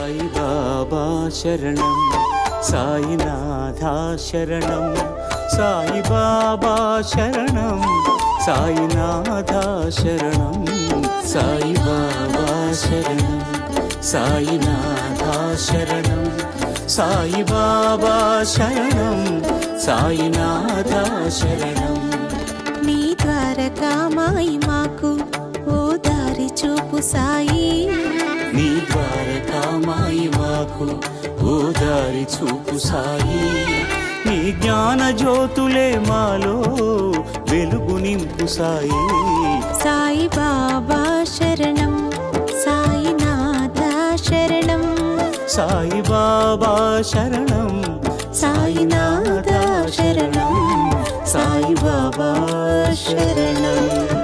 సాయి బాబా శరణం సాయినాథా శరణం సాయి బాబా శరణం సాయినాథా శరణం సాయి బాబా శరణం సాయినాథా శరణం సాయి బాబా శరణం సాయినాథా శరణం నీ ద్వారకామాయి మాకు ఓ దారి చూపు సాయి నీ ద్వారకామాయి మాకు ఓ దారి చూపు సాయి నీ జ్ఞాన జ్యోతులే మాలో వెలుగు నింపు సాయి సాయి బాబా శరణం సాయినాథ శరణం సాయి బాబా శరణం సాయినాథ శరణం సాయి బాబా శరణం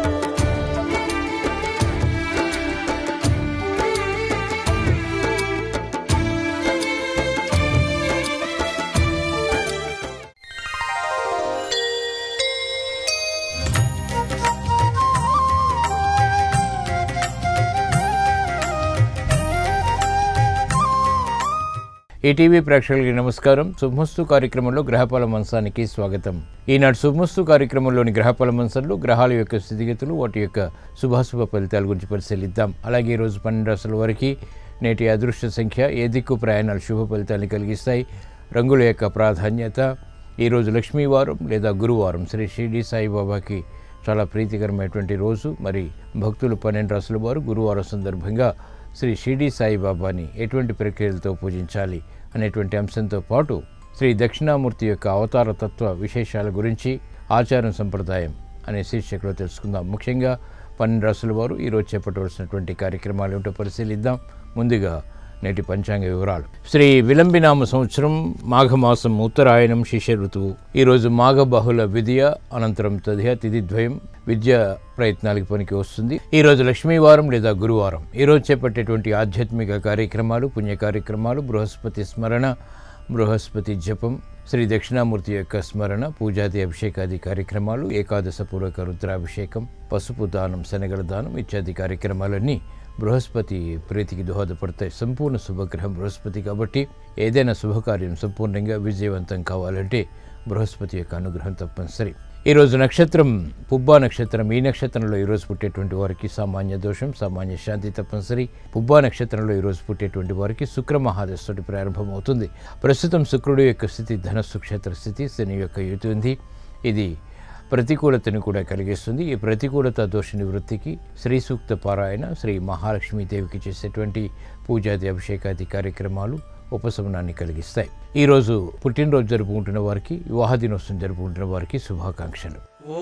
ఈటీవీ ప్రేక్షకులకి నమస్కారం శుభమస్తు కార్యక్రమంలో గ్రహఫల మంచానికి స్వాగతం ఈనాడు శుభమస్తు కార్యక్రమంలోని గ్రహఫల మంచంలో గ్రహాల యొక్క స్థితిగతులు వాటి యొక్క శుభాశుభ ఫలితాల గురించి పరిశీలిద్దాం అలాగే ఈ రోజు పన్నెండు రాసుల వరకు నేటి అదృష్ట సంఖ్య ఏ దిక్కు ప్రయాణాలు శుభ ఫలితాన్ని కలిగిస్తాయి రంగుల యొక్క ప్రాధాన్యత ఈరోజు లక్ష్మీవారం లేదా గురువారం శ్రీ షిరిడి సాయిబాబాకి చాలా ప్రీతికరమైనటువంటి రోజు మరి భక్తులు పన్నెండు రాసుల వారు గురువారం సందర్భంగా శ్రీ షిరిడి సాయిబాబాని ఎటువంటి ప్రక్రియలతో పూజించాలి అనేటువంటి అంశంతో పాటు శ్రీ దక్షిణామూర్తి యొక్క అవతార తత్వ విశేషాల గురించి ఆచారం సంప్రదాయం అనే శీర్షికలో తెలుసుకుందాం ముఖ్యంగా పన్నెండు రాసుల వారు ఈరోజు చేపట్టవలసినటువంటి కార్యక్రమాలు ఏమిటో పరిశీలిద్దాం ముందుగా నేటి పంచాంగ వివరాలు శ్రీ విలంబినామ సంవత్సరం మాఘమాసం ఉత్తరాయణం శిష్య ఋతువు ఈరోజు మాఘ బహుళ విద్య అనంతరం తదియ తిథి ద్వయం విద్యా ప్రయత్నాలకు పనికి వస్తుంది ఈ రోజు లక్ష్మీవారం లేదా గురువారం ఈ రోజు చేపట్టేటువంటి ఆధ్యాత్మిక కార్యక్రమాలు పుణ్య కార్యక్రమాలు బృహస్పతి స్మరణ బృహస్పతి జపం శ్రీ దక్షిణామూర్తి యొక్క స్మరణ పూజాది అభిషేకాది కార్యక్రమాలు ఏకాదశ పూర్వక రుద్రాభిషేకం పసుపు దానం శనగల దానం ఇత్యాది కార్యక్రమాలన్నీ బృహస్పతి ప్రీతికి దోహదపడతాయి సంపూర్ణ శుభగ్రహం బృహస్పతి కాబట్టి ఏదైనా శుభకార్యం సంపూర్ణంగా విజయవంతం కావాలంటే బృహస్పతి యొక్క అనుగ్రహం తప్పనిసరి ఈరోజు నక్షత్రం పుబ్బా నక్షత్రం ఈ నక్షత్రంలో ఈరోజు పుట్టేటువంటి వారికి సామాన్య దోషం సామాన్య శాంతి తప్పనిసరి పుబ్బా నక్షత్రంలో ఈరోజు పుట్టేటువంటి వారికి శుక్ర మహాదశతోటి ప్రారంభమవుతుంది ప్రస్తుతం శుక్రుడు యొక్క స్థితి ధనస్సు క్షేత్ర స్థితి శని యొక్క యుతి ఉంది ఇది ప్రతికూలతను కూడా కలిగిస్తుంది ఈ ప్రతికూలత దోష నివృత్తికి శ్రీ సూక్త పారాయణ శ్రీ మహాలక్ష్మీదేవికి చేసేటువంటి పూజాది అభిషేకాది కార్యక్రమాలు ఉపశమనాన్ని కలిగిస్తాయి ఈరోజు పుట్టినరోజు జరుపుకుంటున్న వారికి వివాహ దినోత్సవం జరుపుకుంటున్న వారికి శుభాకాంక్షలు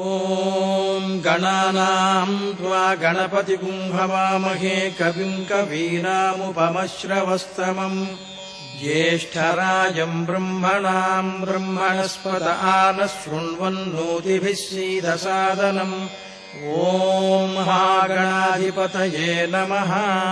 ॐ गणानाम् त्वा गणपतिगुं हवामहे कविम् कवीनामुपमश्रवस्तमम् ज्येष्ठराजम् ब्रह्मणाम् ब्रह्मणस्पत आनः शृण्वन्नोतिभिः सीदसादनम् ॐ महागणाधिपतये नमः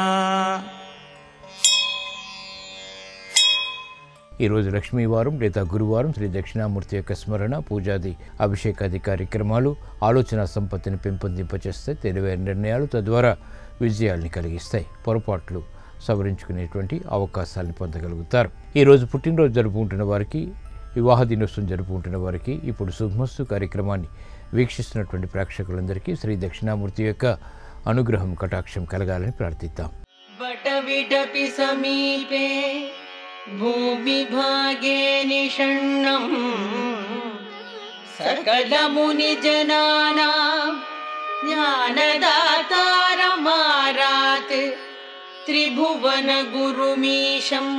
ఈరోజు లక్ష్మీవారం లేదా గురువారం శ్రీ దక్షిణామూర్తి యొక్క స్మరణ పూజాది అభిషేకాది కార్యక్రమాలు ఆలోచన సంపత్తిని పెంపొందింపచేస్తాయి తెలివైన నిర్ణయాలు తద్వారా విజయాల్ని కలిగిస్తాయి పొరపాట్లు సవరించుకునేటువంటి అవకాశాలను పొందగలుగుతారు ఈరోజు పుట్టినరోజు జరుపుకుంటున్న వారికి వివాహ దినోత్సవం జరుపుకుంటున్న వారికి ఇప్పుడు శుభమస్తు కార్యక్రమాన్ని వీక్షిస్తున్నటువంటి ప్రేక్షకులందరికీ శ్రీ దక్షిణామూర్తి యొక్క అనుగ్రహం కటాక్షం కలగాలని ప్రార్థిద్దాం वटविटपि समीपे भूमिभागे निषण्णम् सकलमुनिजनानाम् ज्ञानदातारमारात् त्रिभुवनगुरुमीशम्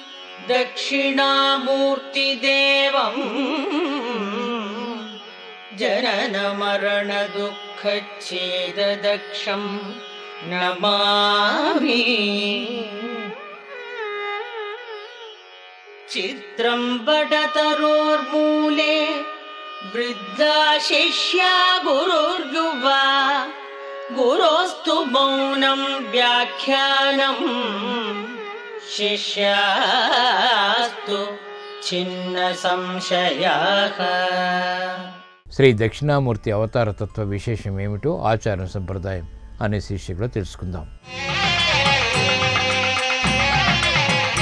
दक्षिणामूर्तिदेवम् जननमरणदुःखच्छेददक्षम् नमामि चित्रम् बडतरोर्मूले वृद्धा शिष्या गुरुर्युवा गुरोस्तु मौनम् व्याख्यानम् शिष्यास्तु छिन्न संशयाः శ్రీ దక్షిణామూర్తి అవతార తత్వ విశేషం ఏమిటో ఆచారం సంప్రదాయం అనే శీర్షికలో తెలుసుకుందాం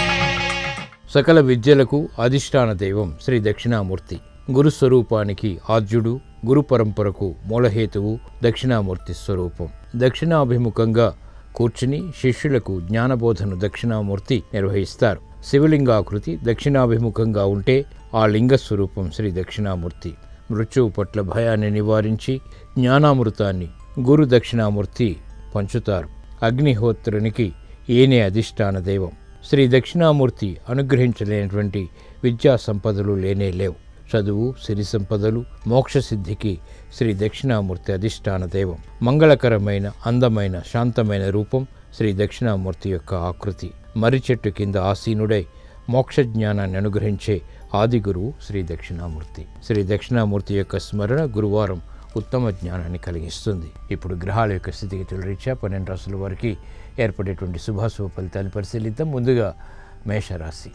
సకల విద్యలకు అధిష్టాన దైవం శ్రీ దక్షిణామూర్తి గురు స్వరూపానికి ఆద్యుడు గురు పరంపరకు మూలహేతువు దక్షిణామూర్తి స్వరూపం దక్షిణాభిముఖంగా కూర్చుని శిష్యులకు జ్ఞానబోధను దక్షిణామూర్తి నిర్వహిస్తారు శివలింగాకృతి దక్షిణాభిముఖంగా ఉంటే ఆ లింగ స్వరూపం శ్రీ దక్షిణామూర్తి మృత్యువు పట్ల భయాన్ని నివారించి జ్ఞానామృతాన్ని గురు దక్షిణామూర్తి పంచుతారు అగ్నిహోత్రునికి ఈయనే అధిష్టాన దైవం శ్రీ దక్షిణామూర్తి అనుగ్రహించలేనటువంటి విద్యా సంపదలు లేనే లేవు చదువు సిరి సంపదలు మోక్షసిద్ధికి శ్రీ దక్షిణామూర్తి అధిష్టాన దైవం మంగళకరమైన అందమైన శాంతమైన రూపం శ్రీ దక్షిణామూర్తి యొక్క ఆకృతి మర్రి చెట్టు కింద ఆసీనుడై మోక్ష జ్ఞానాన్ని అనుగ్రహించే ఆది గురువు శ్రీ దక్షిణామూర్తి శ్రీ దక్షిణామూర్తి యొక్క స్మరణ గురువారం ఉత్తమ జ్ఞానాన్ని కలిగిస్తుంది ఇప్పుడు గ్రహాల యొక్క స్థితిగతుల రీత్యా పన్నెండు రాసుల వారికి ఏర్పడేటువంటి శుభాశుభ ఫలితాన్ని పరిశీలిద్దాం ముందుగా మేషరాశి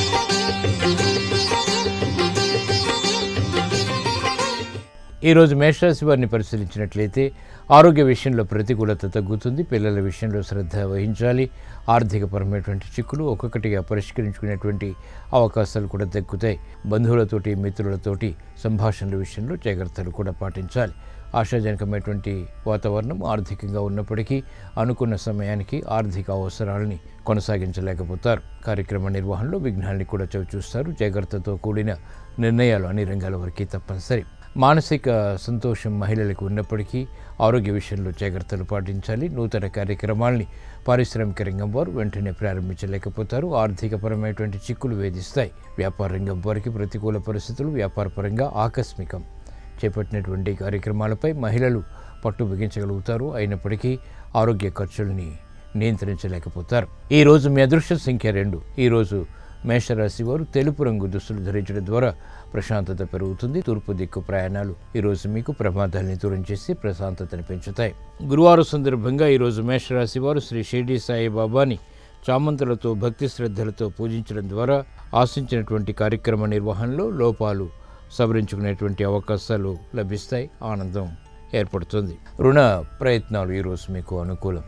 ఈరోజు మేషరాశి వారిని పరిశీలించినట్లయితే ఆరోగ్య విషయంలో ప్రతికూలత తగ్గుతుంది పిల్లల విషయంలో శ్రద్ధ వహించాలి ఆర్థికపరమైనటువంటి చిక్కులు ఒక్కొక్కటిగా పరిష్కరించుకునేటువంటి అవకాశాలు కూడా తగ్గుతాయి బంధువులతోటి మిత్రులతోటి సంభాషణల విషయంలో జాగ్రత్తలు కూడా పాటించాలి ఆశాజనకమైనటువంటి వాతావరణం ఆర్థికంగా ఉన్నప్పటికీ అనుకున్న సమయానికి ఆర్థిక అవసరాలని కొనసాగించలేకపోతారు కార్యక్రమ నిర్వహణలో విఘ్నాల్ని కూడా చవిచూస్తారు జాగ్రత్తతో కూడిన నిర్ణయాలు అన్ని రంగాల వరకు తప్పనిసరి మానసిక సంతోషం మహిళలకు ఉన్నప్పటికీ ఆరోగ్య విషయంలో జాగ్రత్తలు పాటించాలి నూతన కార్యక్రమాల్ని పారిశ్రామిక రంగం వారు వెంటనే ప్రారంభించలేకపోతారు ఆర్థికపరమైనటువంటి చిక్కులు వేధిస్తాయి వ్యాపార రంగం వారికి ప్రతికూల పరిస్థితులు వ్యాపారపరంగా ఆకస్మికం చేపట్టినటువంటి కార్యక్రమాలపై మహిళలు పట్టు బిగించగలుగుతారు అయినప్పటికీ ఆరోగ్య ఖర్చుల్ని నియంత్రించలేకపోతారు ఈ రోజు మీ అదృష్ట సంఖ్య రెండు ఈరోజు మేషరాశి వారు తెలుపు రంగు దుస్తులు ధరించడం ద్వారా ప్రశాంతత పెరుగుతుంది తూర్పు దిక్కు ప్రయాణాలు ఈరోజు మీకు ప్రమాదాల్ని దూరం చేసి ప్రశాంతతని పెంచుతాయి గురువారం సందర్భంగా ఈరోజు మేషరాశి వారు శ్రీ షిర్డీ సాయిబాబాని చామంతులతో భక్తి శ్రద్ధలతో పూజించడం ద్వారా ఆశించినటువంటి కార్యక్రమ నిర్వహణలో లోపాలు సవరించుకునేటువంటి అవకాశాలు లభిస్తాయి ఆనందం ఏర్పడుతుంది రుణ ప్రయత్నాలు ఈరోజు మీకు అనుకూలం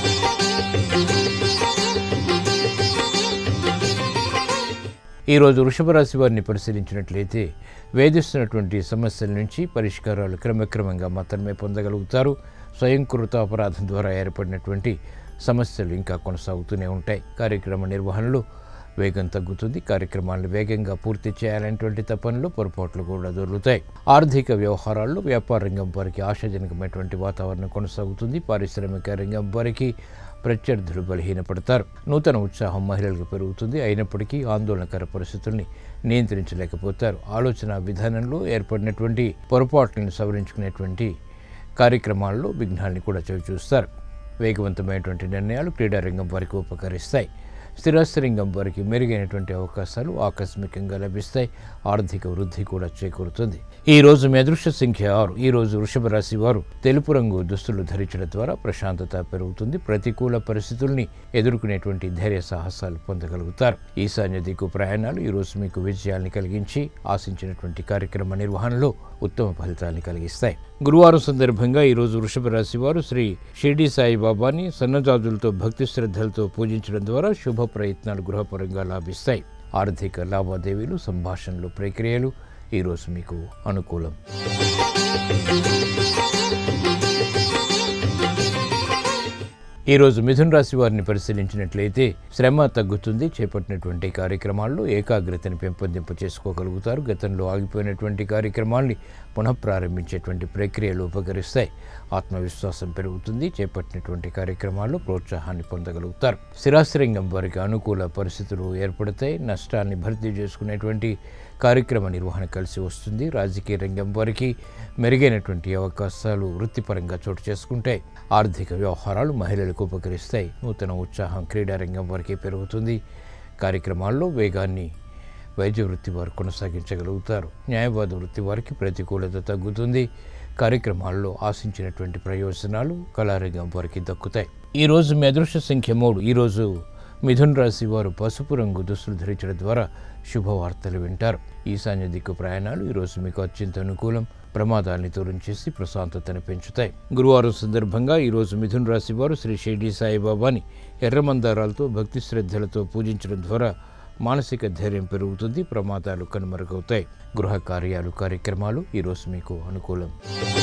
ఈరోజు వృషభ రాశి వారిని పరిశీలించినట్లయితే వేధిస్తున్నటువంటి సమస్యల నుంచి పరిష్కారాలు క్రమక్రమంగా మాత్రమే పొందగలుగుతారు స్వయంకృత అపరాధం ద్వారా ఏర్పడినటువంటి సమస్యలు ఇంకా కొనసాగుతూనే ఉంటాయి కార్యక్రమ నిర్వహణలో వేగం తగ్గుతుంది కార్యక్రమాలను వేగంగా పూర్తి చేయాలనేటువంటి తపనలో పొరపాట్లు కూడా దొరుకుతాయి ఆర్థిక వ్యవహారాల్లో వ్యాపార రంగం వారికి ఆశాజనకమైనటువంటి వాతావరణం కొనసాగుతుంది పారిశ్రామిక రంగం వారికి ప్రత్యర్థులు బలహీనపడతారు నూతన ఉత్సాహం మహిళలకు పెరుగుతుంది అయినప్పటికీ ఆందోళనకర పరిస్థితుల్ని నియంత్రించలేకపోతారు ఆలోచన విధానంలో ఏర్పడినటువంటి పొరపాట్లను సవరించుకునేటువంటి కార్యక్రమాల్లో విఘ్నాల్ని కూడా చవిచూస్తారు వేగవంతమైనటువంటి నిర్ణయాలు క్రీడారంగం వారికి ఉపకరిస్తాయి స్థిరాస్తి రంగం వారికి మెరుగైనటువంటి అవకాశాలు ఆకస్మికంగా లభిస్తాయి ఆర్థిక వృద్ధి కూడా చేకూరుతుంది ఈ రోజు మీ అదృష్ట సంఖ్య ఆరు ఈ రోజు వృషభ రాశి వారు తెలుపు రంగు దుస్తులు ధరించడం ద్వారా ప్రశాంతత పెరుగుతుంది ప్రతికూల పరిస్థితుల్ని ఎదుర్కొనేటువంటి ధైర్య సాహసాలు పొందగలుగుతారు ఈశాన్య దిక్కు ప్రయాణాలు ఈ రోజు మీకు విజయాల్ని కలిగించి ఆశించినటువంటి కార్యక్రమ నిర్వహణలో ఉత్తమ ఫలితాన్ని కలిగిస్తాయి గురువారం సందర్భంగా ఈరోజు వృషభ రాశి వారు శ్రీ షిర్డీ సాయిబాబాని సన్నజాజులతో భక్తి శ్రద్ధలతో పూజించడం ద్వారా శుభ ప్రయత్నాలు గృహపరంగా లాభిస్తాయి ఆర్థిక లావాదేవీలు సంభాషణలు ప్రక్రియలు ఈరోజు మీకు అనుకూలం ఈరోజు మిథున రాశి వారిని పరిశీలించినట్లయితే శ్రమ తగ్గుతుంది చేపట్టినటువంటి కార్యక్రమాల్లో ఏకాగ్రతని పెంపొందింపు చేసుకోగలుగుతారు గతంలో ఆగిపోయినటువంటి కార్యక్రమాల్ని పునఃప్రారంభించేటువంటి ప్రక్రియలు ఉపకరిస్తాయి ఆత్మవిశ్వాసం పెరుగుతుంది చేపట్టినటువంటి కార్యక్రమాల్లో ప్రోత్సాహాన్ని పొందగలుగుతారు స్థిరాస్తిరంగం వారికి అనుకూల పరిస్థితులు ఏర్పడతాయి నష్టాన్ని భర్తీ చేసుకునేటువంటి కార్యక్రమ నిర్వహణ కలిసి వస్తుంది రాజకీయ రంగం వారికి మెరుగైనటువంటి అవకాశాలు వృత్తిపరంగా చోటు చేసుకుంటాయి ఆర్థిక వ్యవహారాలు మహిళలకు ఉపకరిస్తాయి నూతన ఉత్సాహం క్రీడారంగం వారికి పెరుగుతుంది కార్యక్రమాల్లో వేగాన్ని వైద్య వృత్తి వారు కొనసాగించగలుగుతారు న్యాయవాద వృత్తి వారికి ప్రతికూలత తగ్గుతుంది కార్యక్రమాల్లో ఆశించినటువంటి ప్రయోజనాలు కళారంగం వారికి దక్కుతాయి ఈరోజు మీ అదృష్ట సంఖ్య మూడు ఈరోజు మిథున్ రాశి వారు పసుపు రంగు దుస్తులు ధరించడం ద్వారా శుభవార్తలు వింటారు ఈశాన్య దిక్కు ప్రయాణాలు ఈరోజు మీకు అత్యంత అనుకూలం ప్రమాదాల్ని దూరం చేసి ప్రశాంతతను పెంచుతాయి గురువారం సందర్భంగా ఈరోజు మిథున్ రాశి వారు శ్రీ షిర్డీ సాయిబాబాని ఎర్రమందారాలతో భక్తి శ్రద్ధలతో పూజించడం ద్వారా మానసిక ధైర్యం పెరుగుతుంది ప్రమాదాలు కనుమరుగవుతాయి గృహ కార్యాలు కార్యక్రమాలు ఈరోజు మీకు అనుకూలం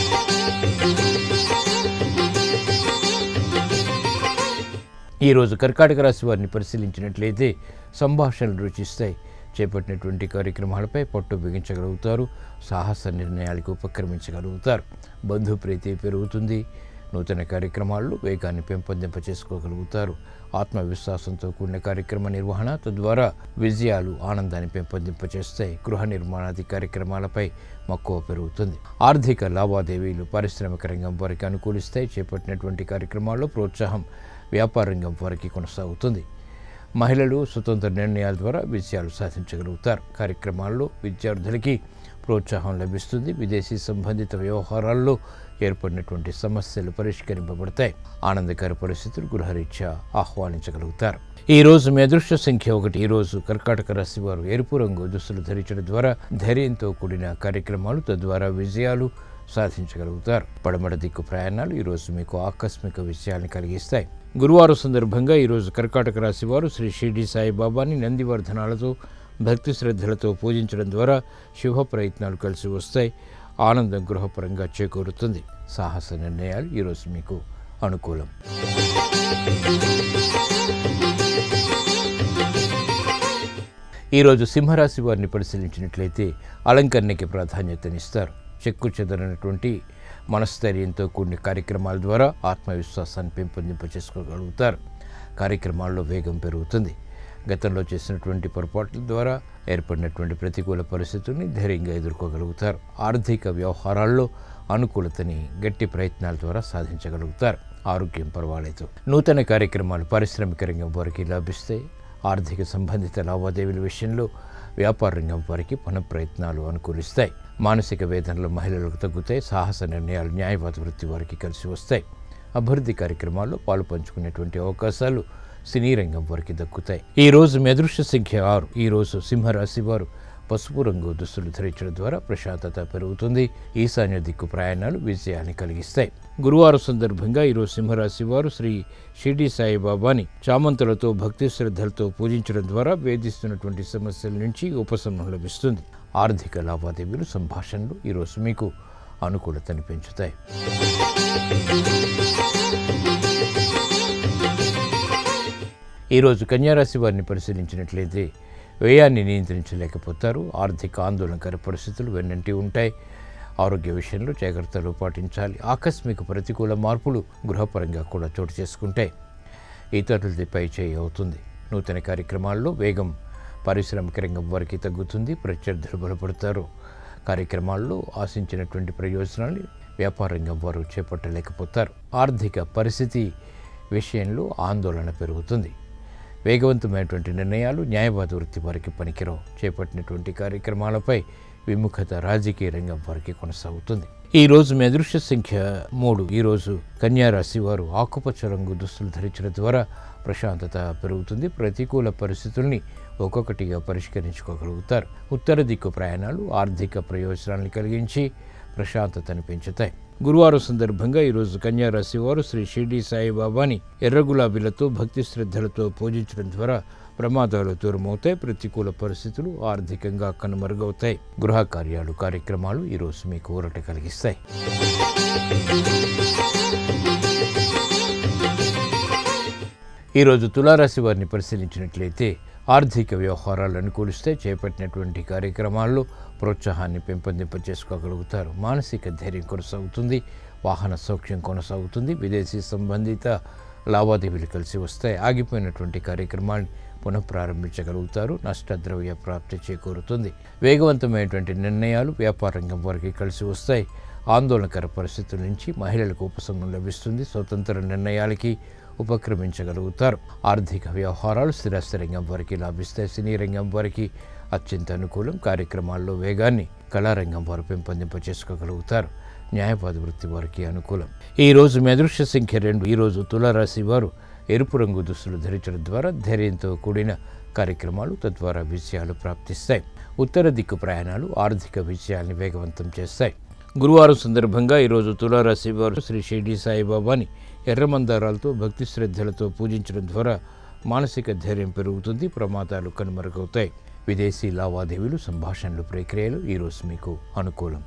ఈరోజు కర్కాటక రాశి వారిని పరిశీలించినట్లయితే సంభాషణలు రుచిస్తాయి చేపట్టినటువంటి కార్యక్రమాలపై పట్టు బిగించగలుగుతారు సాహస నిర్ణయాలకు ఉపక్రమించగలుగుతారు బంధుప్రీతి పెరుగుతుంది నూతన కార్యక్రమాల్లో వేగాన్ని పెంపొందింప చేసుకోగలుగుతారు ఆత్మవిశ్వాసంతో కూడిన కార్యక్రమ నిర్వహణ తద్వారా విజయాలు ఆనందాన్ని పెంపొందింపచేస్తాయి గృహ నిర్మాణాది కార్యక్రమాలపై మక్కువ పెరుగుతుంది ఆర్థిక లావాదేవీలు పారిశ్రామిక రంగం వారికి అనుకూలిస్తాయి చేపట్టినటువంటి కార్యక్రమాల్లో ప్రోత్సాహం వ్యాపార రంగం వారికి కొనసాగుతుంది మహిళలు స్వతంత్ర నిర్ణయాల ద్వారా విజయాలు సాధించగలుగుతారు కార్యక్రమాల్లో విద్యార్థులకి ప్రోత్సాహం లభిస్తుంది విదేశీ సంబంధిత వ్యవహారాల్లో ఏర్పడినటువంటి సమస్యలు పరిష్కరింపబడతాయి ఆనందకర పరిస్థితులు గృహరీత్యా ఆహ్వానించగలుగుతారు ఈ రోజు మీ అదృష్ట సంఖ్య ఒకటి ఈ రోజు కర్కాటక రాశి వారు ఎరుపు రంగు దుస్తులు ధరించడం ద్వారా ధైర్యంతో కూడిన కార్యక్రమాలు తద్వారా విజయాలు సాధించగలుగుతారు పడమడ దిక్కు ప్రయాణాలు ఈరోజు మీకు ఆకస్మిక విజయాన్ని కలిగిస్తాయి గురువారం సందర్భంగా ఈరోజు కర్కాటక రాశి వారు శ్రీ షిర్డి సాయిబాబాని నందివర్ధనాలతో భక్తి శ్రద్ధలతో పూజించడం ద్వారా శుభ ప్రయత్నాలు కలిసి వస్తాయి ఆనందం గృహపరంగా చేకూరుతుంది సాహస నిర్ణయాలు ఈరోజు మీకు అనుకూలం ఈరోజు సింహరాశి వారిని పరిశీలించినట్లయితే అలంకరణకి ప్రాధాన్యతనిస్తారు చెక్కు చెదరనటువంటి మనస్థైర్యంతో కూడిన కార్యక్రమాల ద్వారా ఆత్మవిశ్వాసాన్ని పెంపొందింప చేసుకోగలుగుతారు కార్యక్రమాల్లో వేగం పెరుగుతుంది గతంలో చేసినటువంటి పొరపాట్ల ద్వారా ఏర్పడినటువంటి ప్రతికూల పరిస్థితుల్ని ధైర్యంగా ఎదుర్కోగలుగుతారు ఆర్థిక వ్యవహారాల్లో అనుకూలతని గట్టి ప్రయత్నాల ద్వారా సాధించగలుగుతారు ఆరోగ్యం పర్వాలేదు నూతన కార్యక్రమాలు పారిశ్రామిక రంగం వారికి లభిస్తాయి ఆర్థిక సంబంధిత లావాదేవీల విషయంలో వ్యాపార రంగం వారికి పునః ప్రయత్నాలు అనుకూలిస్తాయి మానసిక వేదనలు మహిళలకు తగ్గుతాయి సాహస నిర్ణయాలు న్యాయవాద వృత్తి వారికి కలిసి వస్తాయి అభివృద్ధి కార్యక్రమాల్లో పాలు పంచుకునేటువంటి అవకాశాలు సినీ రంగం వారికి దక్కుతాయి ఈ రోజు మీ అదృష్ట సంఖ్య ఆరు ఈ రోజు సింహరాశి వారు పసుపు రంగు దుస్తులు ధరించడం ద్వారా ప్రశాంతత పెరుగుతుంది ఈశాన్య దిక్కు ప్రయాణాలు విజయాన్ని కలిగిస్తాయి గురువారం సందర్భంగా ఈరోజు సింహరాశి వారు శ్రీ షిర్డి సాయిబాబాని చామంతులతో భక్తి శ్రద్ధలతో పూజించడం ద్వారా వేధిస్తున్నటువంటి సమస్యల నుంచి ఉపశమనం లభిస్తుంది ఆర్థిక లావాదేవీలు సంభాషణలు ఈరోజు మీకు అనుకూలతని పెంచుతాయి ఈరోజు కన్యారాశి వారిని పరిశీలించినట్లయితే వ్యయాన్ని నియంత్రించలేకపోతారు ఆర్థిక ఆందోళనకర పరిస్థితులు వెన్నంటి ఉంటాయి ఆరోగ్య విషయంలో జాగ్రత్తలు పాటించాలి ఆకస్మిక ప్రతికూల మార్పులు గృహపరంగా కూడా చోటు చేసుకుంటాయి ఇతరులది పై చేయి అవుతుంది నూతన కార్యక్రమాల్లో వేగం పారిశ్రామిక రంగం వారికి తగ్గుతుంది ప్రత్యర్థులు బలపడతారు కార్యక్రమాల్లో ఆశించినటువంటి ప్రయోజనాన్ని వ్యాపార రంగం వారు చేపట్టలేకపోతారు ఆర్థిక పరిస్థితి విషయంలో ఆందోళన పెరుగుతుంది వేగవంతమైనటువంటి నిర్ణయాలు న్యాయవాద వృత్తి వారికి పనికిరావు చేపట్టినటువంటి కార్యక్రమాలపై విముఖత రాజకీయ రంగం వారికి కొనసాగుతుంది ఈ రోజు మీ అదృశ్య సంఖ్య మూడు ఈ రోజు కన్యా రాశి వారు ఆకుపచ్చ రంగు దుస్తులు ధరించడం ద్వారా ప్రశాంతత పెరుగుతుంది ప్రతికూల పరిస్థితుల్ని ఒక్కొక్కటిగా పరిష్కరించుకోగలుగుతారు ఉత్తర దిక్కు ప్రయాణాలు ఆర్థిక ప్రయోజనాన్ని కలిగించి ప్రశాంతతను పెంచుతాయి గురువారం సందర్భంగా ఈరోజు కన్యా రాశి వారు శ్రీ షిర్డి సాయిబాబాని ఎర్ర గులాబీలతో భక్తి శ్రద్ధలతో పూజించడం ద్వారా ప్రమాదాలు దూరమవుతాయి ప్రతికూల పరిస్థితులు ఆర్థికంగా కనుమరుగవుతాయి గృహ కార్యాలు కార్యక్రమాలు ఈరోజు మీకు ఊరట కలిగిస్తాయి ఈరోజు తులారాశి వారిని పరిశీలించినట్లయితే ఆర్థిక వ్యవహారాలు అనుకూలిస్తే చేపట్టినటువంటి కార్యక్రమాల్లో ప్రోత్సాహాన్ని పెంపొందింప చేసుకోగలుగుతారు మానసిక ధైర్యం కొనసాగుతుంది వాహన సౌఖ్యం కొనసాగుతుంది విదేశీ సంబంధిత లావాదేవీలు కలిసి వస్తాయి ఆగిపోయినటువంటి కార్యక్రమాన్ని పునఃప్రారంభించగలుగుతారు నష్టద్రవ్య ప్రాప్తి చేకూరుతుంది వేగవంతమైనటువంటి నిర్ణయాలు వ్యాపార రంగం వారికి కలిసి వస్తాయి ఆందోళనకర పరిస్థితుల నుంచి మహిళలకు ఉపశమనం లభిస్తుంది స్వతంత్ర నిర్ణయాలకి ఉపక్రమించగలుగుతారు ఆర్థిక వ్యవహారాలు స్థిరాస్తి రంగం వారికి లాభిస్తాయి సినీ రంగం వారికి అత్యంత అనుకూలం కార్యక్రమాల్లో వేగాన్ని కళారంగం వారు పెంపొందింప చేసుకోగలుగుతారు న్యాయవాద వృత్తి వారికి అనుకూలం ఈ రోజు మీ అదృశ్య సంఖ్య రెండు ఈ రోజు తులారాశి వారు ఎరుపు రంగు దుస్తులు ధరించడం ద్వారా ధైర్యంతో కూడిన కార్యక్రమాలు తద్వారా విజయాలు ప్రాప్తిస్తాయి ఉత్తర దిక్కు ప్రయాణాలు ఆర్థిక విజయాల్ని వేగవంతం చేస్తాయి గురువారం సందర్భంగా ఈరోజు తులారాశి వారు శ్రీ షిర్డి సాయిబాబాని ఎర్రమందారాలతో భక్తి శ్రద్ధలతో పూజించడం ద్వారా మానసిక ధైర్యం పెరుగుతుంది ప్రమాదాలు కనుమరుగవుతాయి విదేశీ లావాదేవీలు సంభాషణలు ప్రక్రియలు ఈరోజు మీకు అనుకూలం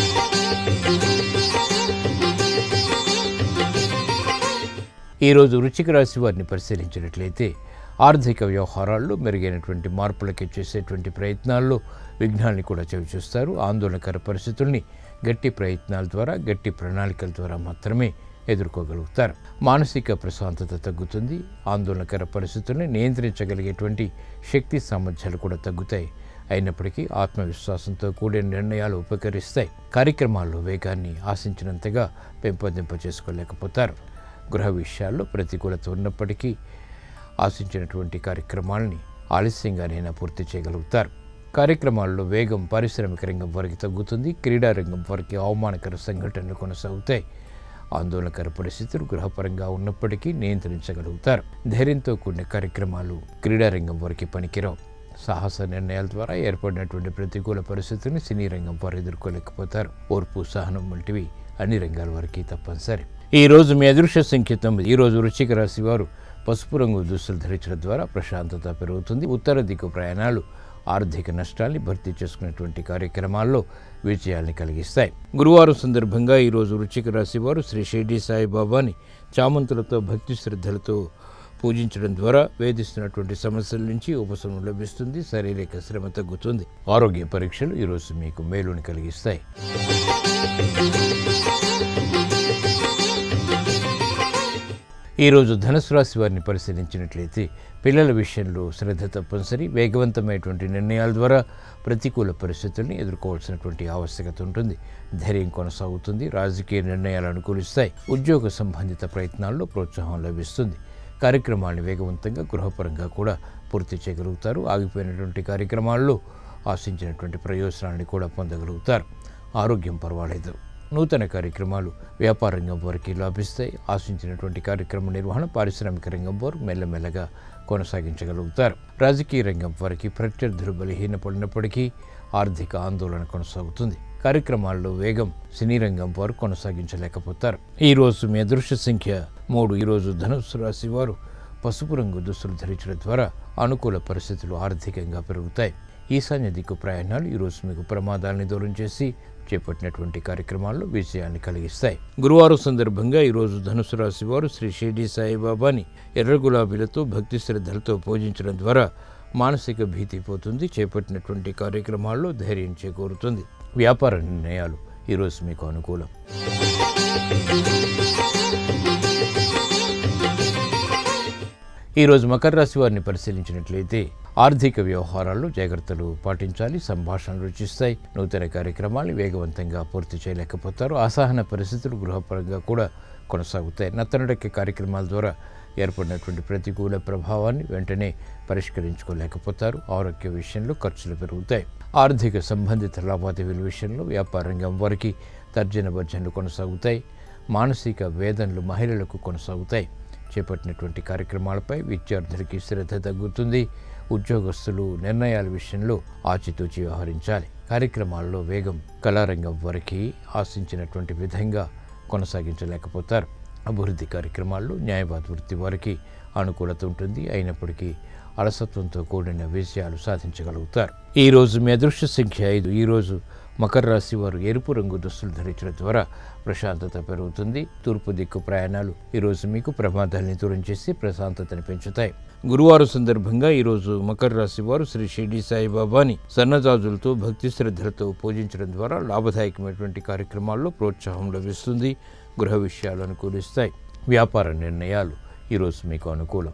ఈరోజు వృచ్చిక రాశి వారిని పరిశీలించినట్లయితే ఆర్థిక వ్యవహారాల్లో మెరుగైనటువంటి మార్పులకి చేసేటువంటి ప్రయత్నాల్లో విఘ్నాల్ని కూడా చవిచూస్తారు ఆందోళనకర పరిస్థితుల్ని గట్టి ప్రయత్నాల ద్వారా గట్టి ప్రణాళికల ద్వారా మాత్రమే ఎదుర్కోగలుగుతారు మానసిక ప్రశాంతత తగ్గుతుంది ఆందోళనకర పరిస్థితుల్ని నియంత్రించగలిగేటువంటి శక్తి సామర్థ్యాలు కూడా తగ్గుతాయి అయినప్పటికీ ఆత్మవిశ్వాసంతో కూడిన నిర్ణయాలు ఉపకరిస్తాయి కార్యక్రమాల్లో వేగాన్ని ఆశించినంతగా పెంపొందింప చేసుకోలేకపోతారు గృహ విషయాల్లో ప్రతికూలత ఉన్నప్పటికీ ఆశించినటువంటి కార్యక్రమాలని ఆలస్యంగానైనా పూర్తి చేయగలుగుతారు కార్యక్రమాల్లో వేగం పారిశ్రామిక రంగం వారికి తగ్గుతుంది క్రీడా రంగం వారికి అవమానకర సంఘటనలు కొనసాగుతాయి ఆందోళనకర పరిస్థితులు గృహపరంగా ఉన్నప్పటికీ నియంత్రించగలుగుతారు ధైర్యంతో కూడిన కార్యక్రమాలు క్రీడారంగం వారికి పనికిరావు సాహస నిర్ణయాల ద్వారా ఏర్పడినటువంటి ప్రతికూల పరిస్థితుల్ని సినీ రంగం వారు ఎదుర్కోలేకపోతారు ఓర్పు సహనం వంటివి అన్ని రంగాల వారికి తప్పనిసరి ఈ రోజు మీ అదృశ్య సంఖ్య తొమ్మిది ఈ రోజు వృశ్చిక రాశి వారు పసుపు రంగు దుస్తులు ధరించడం ద్వారా ప్రశాంతత పెరుగుతుంది ఉత్తర దిక్కు ప్రయాణాలు ఆర్థిక నష్టాల్ని భర్తీ చేసుకునేటువంటి కార్యక్రమాల్లో విజయాల్ని కలిగిస్తాయి గురువారం సందర్భంగా ఈరోజు వృశ్చిక రాశి వారు శ్రీ షిర్డీ సాయిబాబాని చామంతులతో భక్తి శ్రద్ధలతో పూజించడం ద్వారా వేధిస్తున్నటువంటి సమస్యల నుంచి ఉపశమనం లభిస్తుంది శారీరక శ్రమ తగ్గుతుంది ఆరోగ్య పరీక్షలు ఈరోజు మీకు మేలుని కలిగిస్తాయి ఈరోజు ధనుసు రాశి వారిని పరిశీలించినట్లయితే పిల్లల విషయంలో శ్రద్ధ తప్పనిసరి వేగవంతమైనటువంటి నిర్ణయాల ద్వారా ప్రతికూల పరిస్థితుల్ని ఎదుర్కోవాల్సినటువంటి ఆవశ్యకత ఉంటుంది ధైర్యం కొనసాగుతుంది రాజకీయ నిర్ణయాలు అనుకూలిస్తాయి ఉద్యోగ సంబంధిత ప్రయత్నాల్లో ప్రోత్సాహం లభిస్తుంది కార్యక్రమాలను వేగవంతంగా గృహపరంగా కూడా పూర్తి చేయగలుగుతారు ఆగిపోయినటువంటి కార్యక్రమాల్లో ఆశించినటువంటి ప్రయోజనాన్ని కూడా పొందగలుగుతారు ఆరోగ్యం పర్వాలేదు నూతన కార్యక్రమాలు వ్యాపార రంగం వారికి లాభిస్తాయి ఆశించినటువంటి కార్యక్రమ నిర్వహణ పారిశ్రామిక రంగం వారు మెల్లమెల్లగా కొనసాగించగలుగుతారు రాజకీయ రంగం వారికి ప్రత్యర్థులు బలహీనపడినప్పటికీ ఆర్థిక ఆందోళన కొనసాగుతుంది కార్యక్రమాల్లో వేగం సినీ రంగం వారు కొనసాగించలేకపోతారు ఈ రోజు మీ అదృశ్య సంఖ్య మూడు ఈరోజు ధనుస్సు రాశి వారు పసుపు రంగు దుస్తులు ధరించడం ద్వారా అనుకూల పరిస్థితులు ఆర్థికంగా పెరుగుతాయి ఈశాన్య దిక్కు ప్రయాణాలు ఈరోజు మీకు ప్రమాదాలని దూరం చేసి చేపట్టినటువంటి కార్యక్రమాల్లో విజయాన్ని కలిగిస్తాయి గురువారం సందర్భంగా ఈరోజు ధనుసు రాశి వారు శ్రీ షిర్డీ సాయిబాబాని ఎర్ర గులాబీలతో భక్తి శ్రద్ధలతో పూజించడం ద్వారా మానసిక భీతి పోతుంది చేపట్టినటువంటి కార్యక్రమాల్లో ధైర్యం చేకూరుతుంది వ్యాపార నిర్ణయాలు ఈరోజు మీకు అనుకూలం ఈరోజు మకర రాశి వారిని పరిశీలించినట్లయితే ఆర్థిక వ్యవహారాల్లో జాగ్రత్తలు పాటించాలి సంభాషణలు రుచిస్తాయి నూతన కార్యక్రమాలు వేగవంతంగా పూర్తి చేయలేకపోతారు అసహన పరిస్థితులు గృహపరంగా కూడా కొనసాగుతాయి నత్తనడక్కే కార్యక్రమాల ద్వారా ఏర్పడినటువంటి ప్రతికూల ప్రభావాన్ని వెంటనే పరిష్కరించుకోలేకపోతారు ఆరోగ్య విషయంలో ఖర్చులు పెరుగుతాయి ఆర్థిక సంబంధిత లావాదేవీల విషయంలో వ్యాపార రంగం వారికి తర్జన భర్జనలు కొనసాగుతాయి మానసిక వేదనలు మహిళలకు కొనసాగుతాయి చేపట్టినటువంటి కార్యక్రమాలపై విద్యార్థులకి శ్రద్ధ తగ్గుతుంది ఉద్యోగస్తులు నిర్ణయాల విషయంలో ఆచితూచి వ్యవహరించాలి కార్యక్రమాల్లో వేగం కళారంగం వారికి ఆశించినటువంటి విధంగా కొనసాగించలేకపోతారు అభివృద్ధి కార్యక్రమాల్లో న్యాయవాద వృత్తి వారికి అనుకూలత ఉంటుంది అయినప్పటికీ అలసత్వంతో కూడిన విజయాలు సాధించగలుగుతారు ఈ రోజు మీ అదృశ్య సంఖ్య ఐదు ఈ రోజు మకర రాశి వారు ఎరుపు రంగు దుస్తులు ధరించడం ద్వారా ప్రశాంతత పెరుగుతుంది తూర్పు దిక్కు ప్రయాణాలు ఈరోజు మీకు ప్రమాదాన్ని దూరం చేసి ప్రశాంతతని పెంచుతాయి గురువారం సందర్భంగా ఈరోజు మకర రాశి వారు శ్రీ షిర్డీ సాయిబాబాని సన్నజాజులతో భక్తి శ్రద్ధలతో పూజించడం ద్వారా లాభదాయకమైనటువంటి కార్యక్రమాల్లో ప్రోత్సాహం లభిస్తుంది గృహ విషయాలు అనుకూలిస్తాయి వ్యాపార నిర్ణయాలు ఈరోజు మీకు అనుకూలం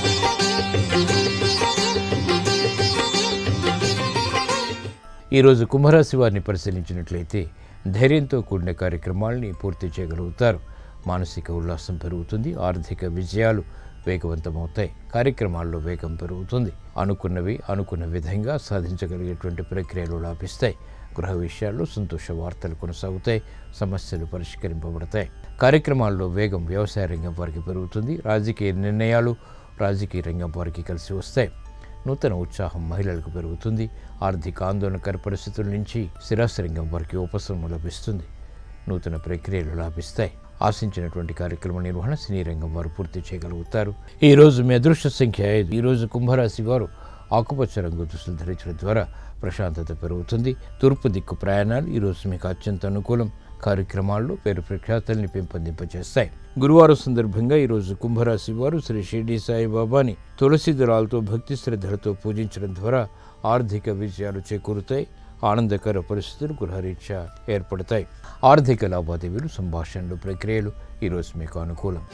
ఈరోజు కుంభరాశి వారిని పరిశీలించినట్లయితే ధైర్యంతో కూడిన కార్యక్రమాల్ని పూర్తి చేయగలుగుతారు మానసిక ఉల్లాసం పెరుగుతుంది ఆర్థిక విజయాలు వేగవంతమవుతాయి కార్యక్రమాల్లో వేగం పెరుగుతుంది అనుకున్నవి అనుకున్న విధంగా సాధించగలిగేటువంటి ప్రక్రియలు లాభిస్తాయి గృహ విషయాల్లో సంతోష వార్తలు కొనసాగుతాయి సమస్యలు పరిష్కరింపబడతాయి కార్యక్రమాల్లో వేగం వ్యవసాయ రంగం వారికి పెరుగుతుంది రాజకీయ నిర్ణయాలు రాజకీయ రంగం వారికి కలిసి వస్తాయి నూతన ఉత్సాహం మహిళలకు పెరుగుతుంది ఆర్థిక ఆందోళనకర పరిస్థితుల నుంచి స్థిరాస్తి రంగం వారికి ఉపశమనం లభిస్తుంది నూతన ప్రక్రియలు లాభిస్తాయి ఆశించినటువంటి కార్యక్రమ నిర్వహణ సినీ రంగం వారు పూర్తి చేయగలుగుతారు ఈ రోజు మీ అదృష్ట సంఖ్య ఐదు ఈ రోజు కుంభరాశి వారు ఆకుపచ్చ రంగు దుస్తులు ధరించడం ద్వారా ప్రశాంతత పెరుగుతుంది తూర్పు దిక్కు ప్రయాణాలు ఈ రోజు మీకు అత్యంత అనుకూలం కార్యక్రమాల్లో పేరు ప్రఖ్యాతల్ని పెంపొందింపచేస్తాయి గురువారం సందర్భంగా ఈరోజు కుంభరాశి వారు శ్రీ షిర్డీ సాయిబాబాని తులసి దళాలతో భక్తి శ్రద్ధలతో పూజించడం ద్వారా ఆర్థిక విజయాలు చేకూరుతాయి ఆనందకర పరిస్థితులు గృహరీత్యా ఏర్పడతాయి ఆర్థిక లావాదేవీలు సంభాషణలు ప్రక్రియలు ఈరోజు మీకు అనుకూలం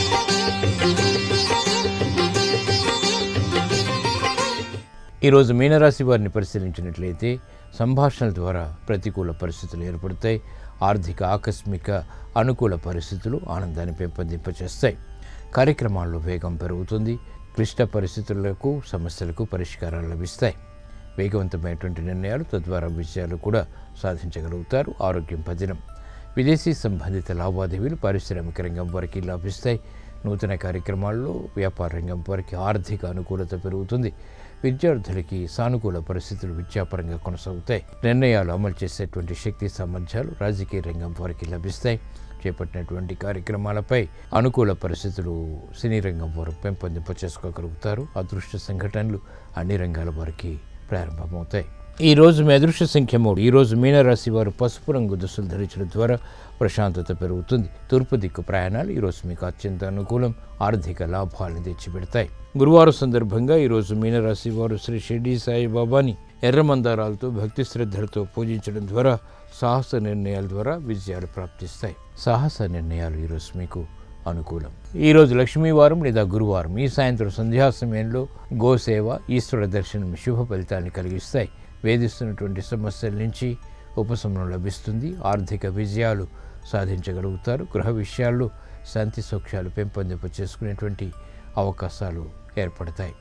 ఈరోజు మీనరాశి వారిని పరిశీలించినట్లయితే సంభాషణల ద్వారా ప్రతికూల పరిస్థితులు ఏర్పడతాయి ఆర్థిక ఆకస్మిక అనుకూల పరిస్థితులు ఆనందాన్ని పెంపొందింపచేస్తాయి కార్యక్రమాల్లో వేగం పెరుగుతుంది క్లిష్ట పరిస్థితులకు సమస్యలకు పరిష్కారాలు లభిస్తాయి వేగవంతమైనటువంటి నిర్ణయాలు తద్వారా విజయాలు కూడా సాధించగలుగుతారు ఆరోగ్యం పదినం విదేశీ సంబంధిత లావాదేవీలు పారిశ్రామిక రంగం వారికి లాభిస్తాయి నూతన కార్యక్రమాల్లో వ్యాపార రంగం వారికి ఆర్థిక అనుకూలత పెరుగుతుంది విద్యార్థులకి సానుకూల పరిస్థితులు విద్యాపరంగా కొనసాగుతాయి నిర్ణయాలు అమలు చేసేటువంటి శక్తి సామర్థ్యాలు రాజకీయ రంగం వారికి లభిస్తాయి చేపట్టినటువంటి కార్యక్రమాలపై అనుకూల పరిస్థితులు సినీ రంగం వారు పెంపొందింప చేసుకోగలుగుతారు అదృష్ట సంఘటనలు అన్ని రంగాల వారికి ప్రారంభమవుతాయి ఈ రోజు మీ అదృష్ట సంఖ్య మూడు ఈ రోజు మీనరాశి వారు పసుపు రంగు దుస్తులు ధరించడం ద్వారా ప్రశాంతత పెరుగుతుంది తూర్పు దిక్కు ప్రయాణాలు ఈ రోజు మీకు అత్యంత అనుకూలం ఆర్థిక లాభాలను తెచ్చిపెడతాయి గురువారం సందర్భంగా ఈ రోజు మీనరాశి వారు శ్రీ షిర్డీ సాయిబాబాని ఎర్రమందారాలతో భక్తి శ్రద్ధలతో పూజించడం ద్వారా సాహస నిర్ణయాల ద్వారా విజయాలు ప్రాప్తిస్తాయి సాహస నిర్ణయాలు ఈరోజు మీకు అనుకూలం ఈ రోజు లక్ష్మీవారం లేదా గురువారం ఈ సాయంత్రం సంధ్యా సమయంలో గోసేవ ఈశ్వర దర్శనం శుభ ఫలితాన్ని కలిగిస్తాయి వేధిస్తున్నటువంటి సమస్యల నుంచి ఉపశమనం లభిస్తుంది ఆర్థిక విజయాలు సాధించగలుగుతారు గృహ విషయాల్లో శాంతి సౌఖ్యాలు పెంపొందింప చేసుకునేటువంటి అవకాశాలు ఏర్పడతాయి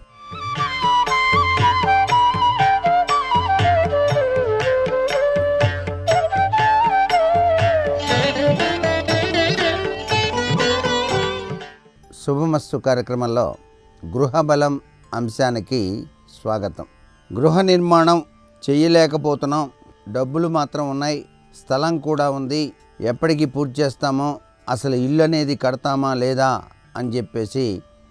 శుభమస్తు కార్యక్రమంలో గృహబలం అంశానికి స్వాగతం గృహ నిర్మాణం చేయలేకపోతున్నాం డబ్బులు మాత్రం ఉన్నాయి స్థలం కూడా ఉంది ఎప్పటికి పూర్తి చేస్తామో అసలు ఇల్లు అనేది కడతామా లేదా అని చెప్పేసి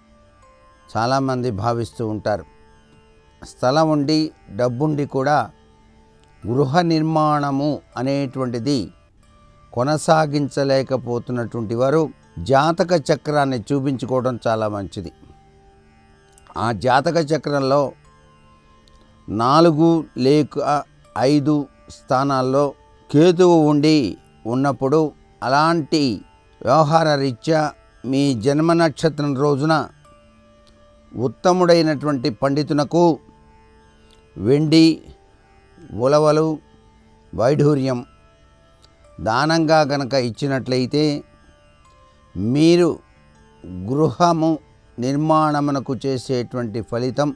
చాలామంది భావిస్తూ ఉంటారు స్థలం ఉండి డబ్బుండి కూడా గృహ నిర్మాణము అనేటువంటిది కొనసాగించలేకపోతున్నటువంటి వారు జాతక చక్రాన్ని చూపించుకోవడం చాలా మంచిది ఆ జాతక చక్రంలో నాలుగు లేక ఐదు స్థానాల్లో కేతువు ఉండి ఉన్నప్పుడు అలాంటి వ్యవహార రీత్యా మీ జన్మ నక్షత్రం రోజున ఉత్తముడైనటువంటి పండితునకు వెండి ఉలవలు వైఢూర్యం దానంగా గనక ఇచ్చినట్లయితే మీరు గృహము నిర్మాణమునకు చేసేటువంటి ఫలితం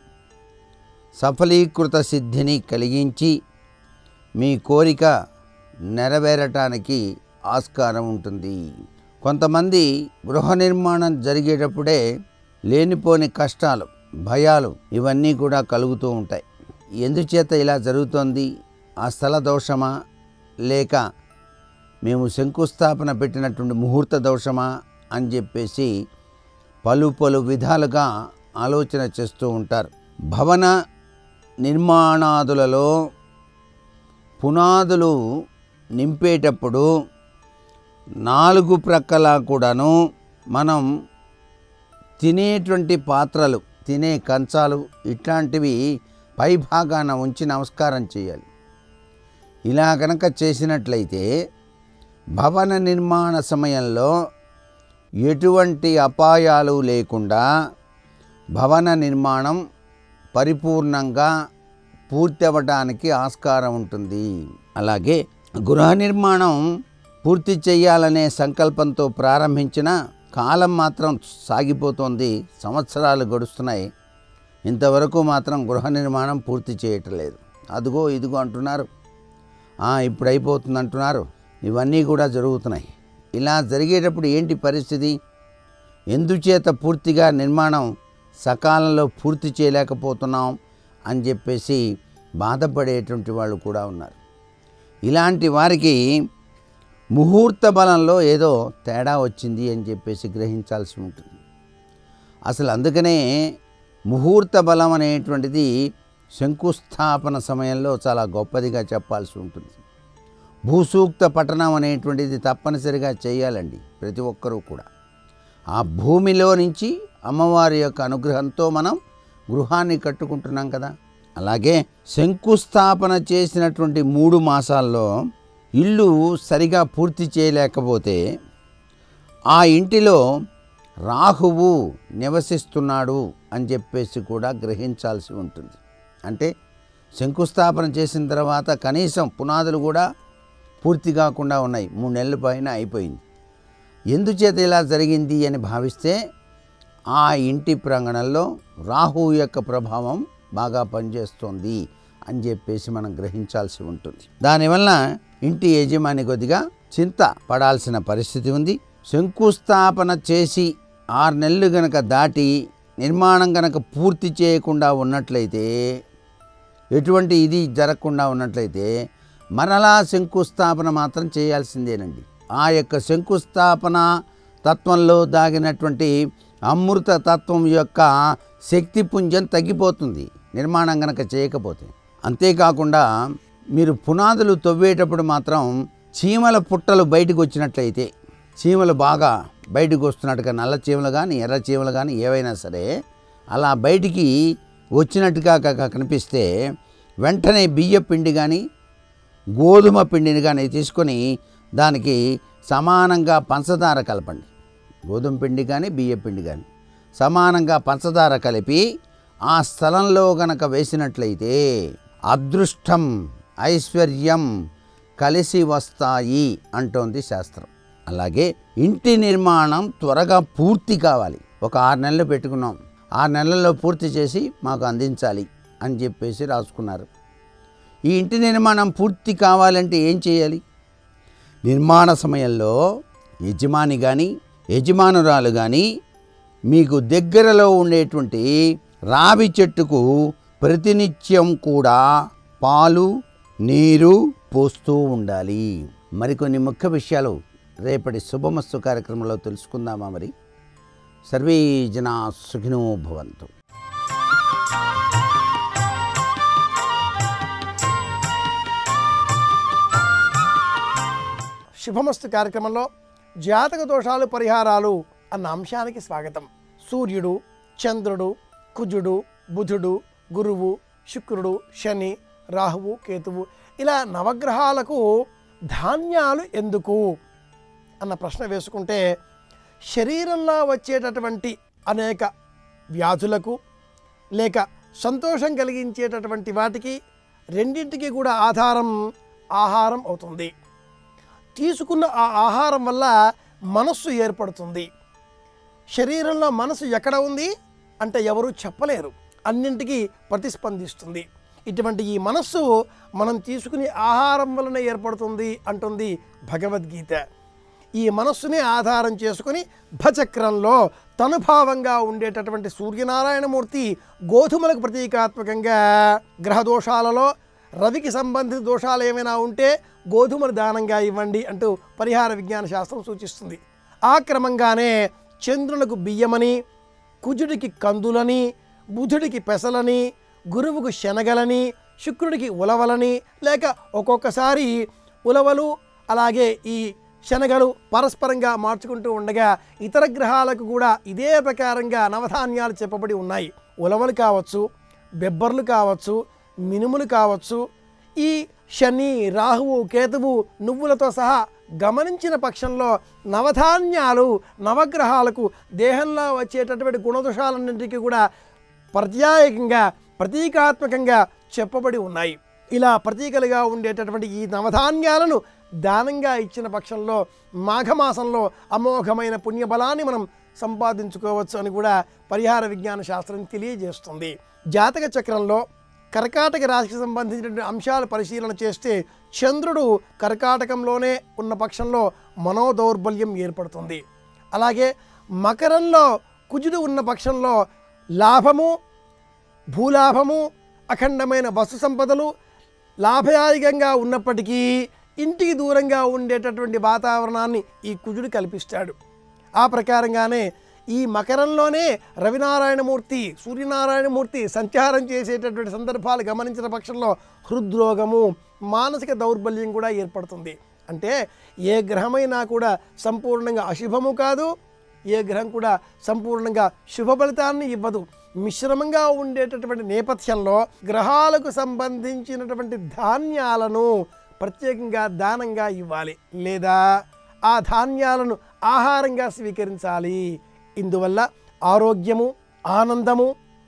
సఫలీకృత సిద్ధిని కలిగించి మీ కోరిక నెరవేరటానికి ఆస్కారం ఉంటుంది కొంతమంది గృహ నిర్మాణం జరిగేటప్పుడే లేనిపోని కష్టాలు భయాలు ఇవన్నీ కూడా కలుగుతూ ఉంటాయి ఎందుచేత ఇలా జరుగుతోంది ఆ స్థల దోషమా లేక మేము శంకుస్థాపన పెట్టినటువంటి ముహూర్త దోషమా అని చెప్పేసి పలు పలు విధాలుగా ఆలోచన చేస్తూ ఉంటారు భవన నిర్మాణాదులలో పునాదులు నింపేటప్పుడు నాలుగు ప్రక్కల కూడాను మనం తినేటువంటి పాత్రలు తినే కంచాలు ఇట్లాంటివి పై భాగాన ఉంచి నమస్కారం చేయాలి ఇలా కనుక చేసినట్లయితే భవన నిర్మాణ సమయంలో ఎటువంటి అపాయాలు లేకుండా భవన నిర్మాణం పరిపూర్ణంగా పూర్తి అవ్వడానికి ఆస్కారం ఉంటుంది అలాగే గృహ నిర్మాణం పూర్తి చేయాలనే సంకల్పంతో ప్రారంభించిన కాలం మాత్రం సాగిపోతుంది సంవత్సరాలు గడుస్తున్నాయి ఇంతవరకు మాత్రం గృహ నిర్మాణం పూర్తి చేయటం లేదు అదిగో ఇదిగో అంటున్నారు "ఆ, ఇప్పుడు అయిపోతుంది అంటున్నారు ఇవన్నీ కూడా జరుగుతున్నాయి ఇలా జరిగేటప్పుడు ఏంటి పరిస్థితి ఎందుచేత పూర్తిగా నిర్మాణం సకాలంలో పూర్తి చేయలేకపోతున్నాం అని చెప్పేసి బాధపడేటువంటి వాళ్ళు కూడా ఉన్నారు ఇలాంటి వారికి ముహూర్త బలంలో ఏదో తేడా వచ్చింది అని చెప్పేసి గ్రహించాల్సి ఉంటుంది అసలు అందుకనే ముహూర్త బలం అనేటువంటిది శంకుస్థాపన సమయంలో చాలా గొప్పదిగా చెప్పాల్సి ఉంటుంది భూసూక్త పఠనం అనేటువంటిది తప్పనిసరిగా చేయాలండి ప్రతి ఒక్కరూ కూడా ఆ భూమిలో నుంచి అమ్మవారి యొక్క అనుగ్రహంతో మనం గృహాన్ని కట్టుకుంటున్నాం కదా అలాగే శంకుస్థాపన చేసినటువంటి మూడు మాసాల్లో ఇల్లు సరిగా పూర్తి చేయలేకపోతే ఆ ఇంటిలో రాహువు నివసిస్తున్నాడు అని చెప్పేసి కూడా గ్రహించాల్సి ఉంటుంది అంటే శంకుస్థాపన చేసిన తర్వాత కనీసం పునాదులు కూడా పూర్తి కాకుండా ఉన్నాయి మూడు నెలల పైన అయిపోయింది ఎందుచేత ఇలా జరిగింది అని భావిస్తే ఆ ఇంటి ప్రాంగణంలో రాహువు యొక్క ప్రభావం బాగా పనిచేస్తుంది అని చెప్పేసి మనం గ్రహించాల్సి ఉంటుంది దానివల్ల ఇంటి యజమాని కొద్దిగా చింత పడాల్సిన పరిస్థితి ఉంది శంకుస్థాపన చేసి ఆరు నెలలు గనక దాటి నిర్మాణం గనక పూర్తి చేయకుండా ఉన్నట్లయితే ఎటువంటి ఇది జరగకుండా ఉన్నట్లయితే మరలా శంకుస్థాపన మాత్రం చేయాల్సిందేనండి ఆ యొక్క శంకుస్థాపన తత్వంలో దాగినటువంటి అమృత తత్వం యొక్క శక్తి పుంజం తగ్గిపోతుంది నిర్మాణం గనక చేయకపోతే అంతేకాకుండా మీరు పునాదులు తవ్వేటప్పుడు మాత్రం చీమల పుట్టలు బయటకు వచ్చినట్లయితే చీమలు బాగా బయటకు వస్తున్నట్టుగా నల్ల చీమలు కానీ ఎర్ర చీమలు కానీ ఏవైనా సరే అలా బయటికి వచ్చినట్టుగా క- కనిపిస్తే వెంటనే బియ్య పిండి కానీ గోధుమ పిండిని కానీ తీసుకొని దానికి సమానంగా పంచదార కలపండి గోధుమ పిండి కానీ బియ్య పిండి కానీ సమానంగా పంచదార కలిపి ఆ స్థలంలో గనక వేసినట్లయితే అదృష్టం ఐశ్వర్యం కలిసి వస్తాయి అంటోంది శాస్త్రం అలాగే ఇంటి నిర్మాణం త్వరగా పూర్తి కావాలి ఒక ఆరు నెలలు పెట్టుకున్నాం ఆరు నెలల్లో పూర్తి చేసి మాకు అందించాలి అని చెప్పేసి రాసుకున్నారు ఈ ఇంటి నిర్మాణం పూర్తి కావాలంటే ఏం చేయాలి నిర్మాణ సమయంలో యజమాని కానీ యజమానురాలు కానీ మీకు దగ్గరలో ఉండేటువంటి రావి చెట్టుకు ప్రతినిత్యం కూడా పాలు నీరు పోస్తూ ఉండాలి మరికొన్ని ముఖ్య విషయాలు రేపటి శుభమస్తు కార్యక్రమంలో తెలుసుకుందామా మరి సర్వే జనా సుఖినో భవంతు శుభమస్తు కార్యక్రమంలో జాతక దోషాలు పరిహారాలు అన్న అంశానికి స్వాగతం సూర్యుడు చంద్రుడు కుజుడు బుధుడు గురువు శుక్రుడు శని రాహువు కేతువు ఇలా నవగ్రహాలకు ధాన్యాలు ఎందుకు అన్న ప్రశ్న వేసుకుంటే శరీరంలో వచ్చేటటువంటి అనేక వ్యాధులకు లేక సంతోషం కలిగించేటటువంటి వాటికి రెండింటికి కూడా ఆధారం ఆహారం అవుతుంది తీసుకున్న ఆ ఆహారం వల్ల మనస్సు ఏర్పడుతుంది శరీరంలో మనసు ఎక్కడ ఉంది అంటే ఎవరు చెప్పలేరు అన్నింటికీ ప్రతిస్పందిస్తుంది ఇటువంటి ఈ మనస్సు మనం తీసుకునే ఆహారం వలన ఏర్పడుతుంది అంటుంది భగవద్గీత ఈ మనస్సుని ఆధారం చేసుకుని భచక్రంలో తనుభావంగా ఉండేటటువంటి సూర్యనారాయణమూర్తి గోధుమలకు ప్రతీకాత్మకంగా గ్రహ దోషాలలో రవికి సంబంధిత దోషాలు ఏమైనా ఉంటే గోధుమలు దానంగా ఇవ్వండి అంటూ పరిహార విజ్ఞాన శాస్త్రం సూచిస్తుంది ఆ క్రమంగానే చంద్రులకు బియ్యమని కుజుడికి కందులని బుధుడికి పెసలని గురువుకు శనగలని శుక్రుడికి ఉలవలని లేక ఒక్కొక్కసారి ఉలవలు అలాగే ఈ శనగలు పరస్పరంగా మార్చుకుంటూ ఉండగా ఇతర గ్రహాలకు కూడా ఇదే ప్రకారంగా నవధాన్యాలు చెప్పబడి ఉన్నాయి ఉలవలు కావచ్చు బెబ్బర్లు కావచ్చు మినుములు కావచ్చు ఈ శని రాహువు కేతువు నువ్వులతో సహా గమనించిన పక్షంలో నవధాన్యాలు నవగ్రహాలకు దేహంలో వచ్చేటటువంటి గుణదోషాలన్నింటికీ కూడా ప్రత్యాయకంగా ప్రతీకాత్మకంగా చెప్పబడి ఉన్నాయి ఇలా ప్రతీకలుగా ఉండేటటువంటి ఈ నవధాన్యాలను దానంగా ఇచ్చిన పక్షంలో మాఘమాసంలో అమోఘమైన పుణ్యబలాన్ని మనం సంపాదించుకోవచ్చు అని కూడా పరిహార విజ్ఞాన శాస్త్రం తెలియజేస్తుంది జాతక చక్రంలో కర్కాటక రాశికి సంబంధించినటువంటి అంశాలు పరిశీలన చేస్తే చంద్రుడు కర్కాటకంలోనే ఉన్న పక్షంలో మనోదౌర్బల్యం ఏర్పడుతుంది అలాగే మకరంలో కుజుడు ఉన్న పక్షంలో లాభము భూలాభము అఖండమైన వస్తు సంపదలు లాభదాయకంగా ఉన్నప్పటికీ ఇంటికి దూరంగా ఉండేటటువంటి వాతావరణాన్ని ఈ కుజుడు కల్పిస్తాడు ఆ ప్రకారంగానే ఈ మకరంలోనే రవినారాయణమూర్తి సూర్యనారాయణమూర్తి సంచారం చేసేటటువంటి సందర్భాలు గమనించిన పక్షంలో హృద్రోగము మానసిక దౌర్బల్యం కూడా ఏర్పడుతుంది అంటే ఏ గ్రహమైనా కూడా సంపూర్ణంగా అశుభము కాదు ఏ గ్రహం కూడా సంపూర్ణంగా శుభ ఫలితాన్ని ఇవ్వదు మిశ్రమంగా ఉండేటటువంటి నేపథ్యంలో గ్రహాలకు సంబంధించినటువంటి ధాన్యాలను ప్రత్యేకంగా దానంగా ఇవ్వాలి లేదా ఆ ధాన్యాలను ఆహారంగా స్వీకరించాలి ఇందువల్ల ఆరోగ్యము ఆనందము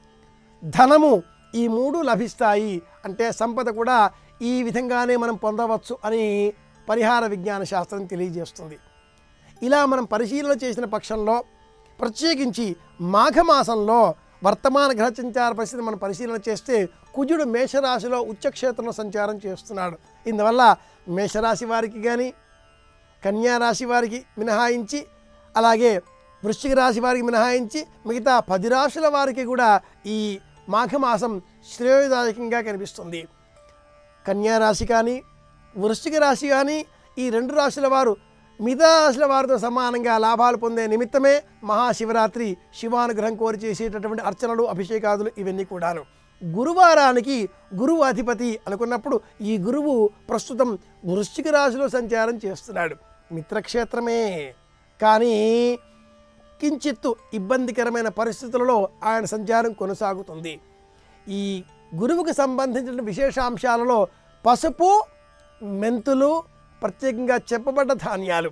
ధనము ఈ మూడు లభిస్తాయి అంటే సంపద కూడా ఈ విధంగానే మనం పొందవచ్చు అని పరిహార విజ్ఞాన శాస్త్రం తెలియజేస్తుంది ఇలా మనం పరిశీలన చేసిన పక్షంలో ప్రత్యేకించి మాఘమాసంలో వర్తమాన గ్రహ సంచార పరిస్థితి మనం పరిశీలన చేస్తే కుజుడు మేషరాశిలో ఉచ్చక్షేత్రంలో సంచారం చేస్తున్నాడు ఇందువల్ల మేషరాశి వారికి కానీ కన్యా రాశి వారికి మినహాయించి అలాగే వృశ్చిక రాశి వారికి మినహాయించి మిగతా పది రాశుల వారికి కూడా ఈ మాఘమాసం శ్రేయోదాయకంగా కనిపిస్తుంది కన్యా రాశి కానీ వృశ్చిక రాశి కానీ ఈ రెండు రాశుల వారు మిగతా రాశుల వారితో సమానంగా లాభాలు పొందే నిమిత్తమే మహాశివరాత్రి శివానుగ్రహం కోరి చేసేటటువంటి అర్చనలు అభిషేకాదులు ఇవన్నీ కూడాను గురువారానికి గురువు అధిపతి అనుకున్నప్పుడు ఈ గురువు ప్రస్తుతం వృశ్చిక రాశిలో సంచారం చేస్తున్నాడు మిత్రక్షేత్రమే కానీ కించిత్తు ఇబ్బందికరమైన పరిస్థితులలో ఆయన సంచారం కొనసాగుతుంది ఈ గురువుకు సంబంధించిన విశేషాంశాలలో పసుపు మెంతులు ప్రత్యేకంగా చెప్పబడ్డ ధాన్యాలు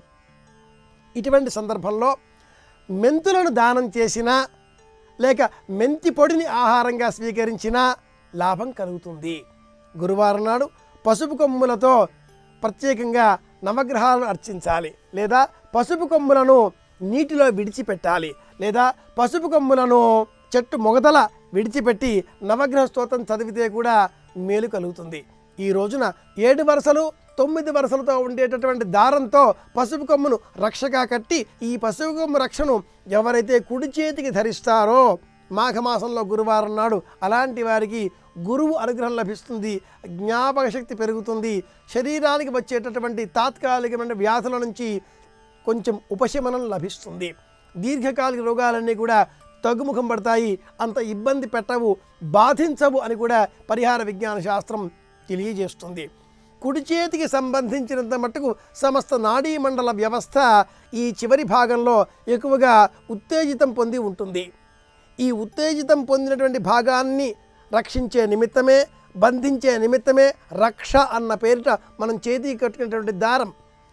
ఇటువంటి సందర్భంలో మెంతులను దానం చేసినా లేక మెంతి పొడిని ఆహారంగా స్వీకరించినా లాభం కలుగుతుంది గురువారం నాడు పసుపు కొమ్ములతో ప్రత్యేకంగా నవగ్రహాలను అర్చించాలి లేదా పసుపు కొమ్ములను నీటిలో విడిచిపెట్టాలి లేదా పసుపు కొమ్ములను చెట్టు మొగదల విడిచిపెట్టి నవగ్రహ స్తోత్రం చదివితే కూడా మేలు కలుగుతుంది ఈ రోజున ఏడు వరుసలు తొమ్మిది వరుసలతో ఉండేటటువంటి దారంతో పసుపు కొమ్మును రక్షగా కట్టి ఈ పసుపు కొమ్ము రక్షను ఎవరైతే కుడి చేతికి ధరిస్తారో మాఘమాసంలో గురువారం నాడు అలాంటి వారికి గురువు అనుగ్రహం లభిస్తుంది జ్ఞాపక శక్తి పెరుగుతుంది శరీరానికి వచ్చేటటువంటి తాత్కాలికమైన వ్యాధుల నుంచి కొంచెం ఉపశమనం లభిస్తుంది దీర్ఘకాలిక రోగాలన్నీ కూడా తగ్గుముఖం పడతాయి అంత ఇబ్బంది పెట్టవు బాధించవు అని కూడా పరిహార విజ్ఞాన శాస్త్రం తెలియజేస్తుంది కుడి చేతికి సంబంధించినంత మట్టుకు సమస్త నాడీ మండల వ్యవస్థ ఈ చివరి భాగంలో ఎక్కువగా ఉత్తేజితం పొంది ఉంటుంది ఈ ఉత్తేజితం పొందినటువంటి భాగాన్ని రక్షించే నిమిత్తమే బంధించే నిమిత్తమే రక్ష అన్న పేరిట మనం చేతికి కట్టుకునేటువంటి దారం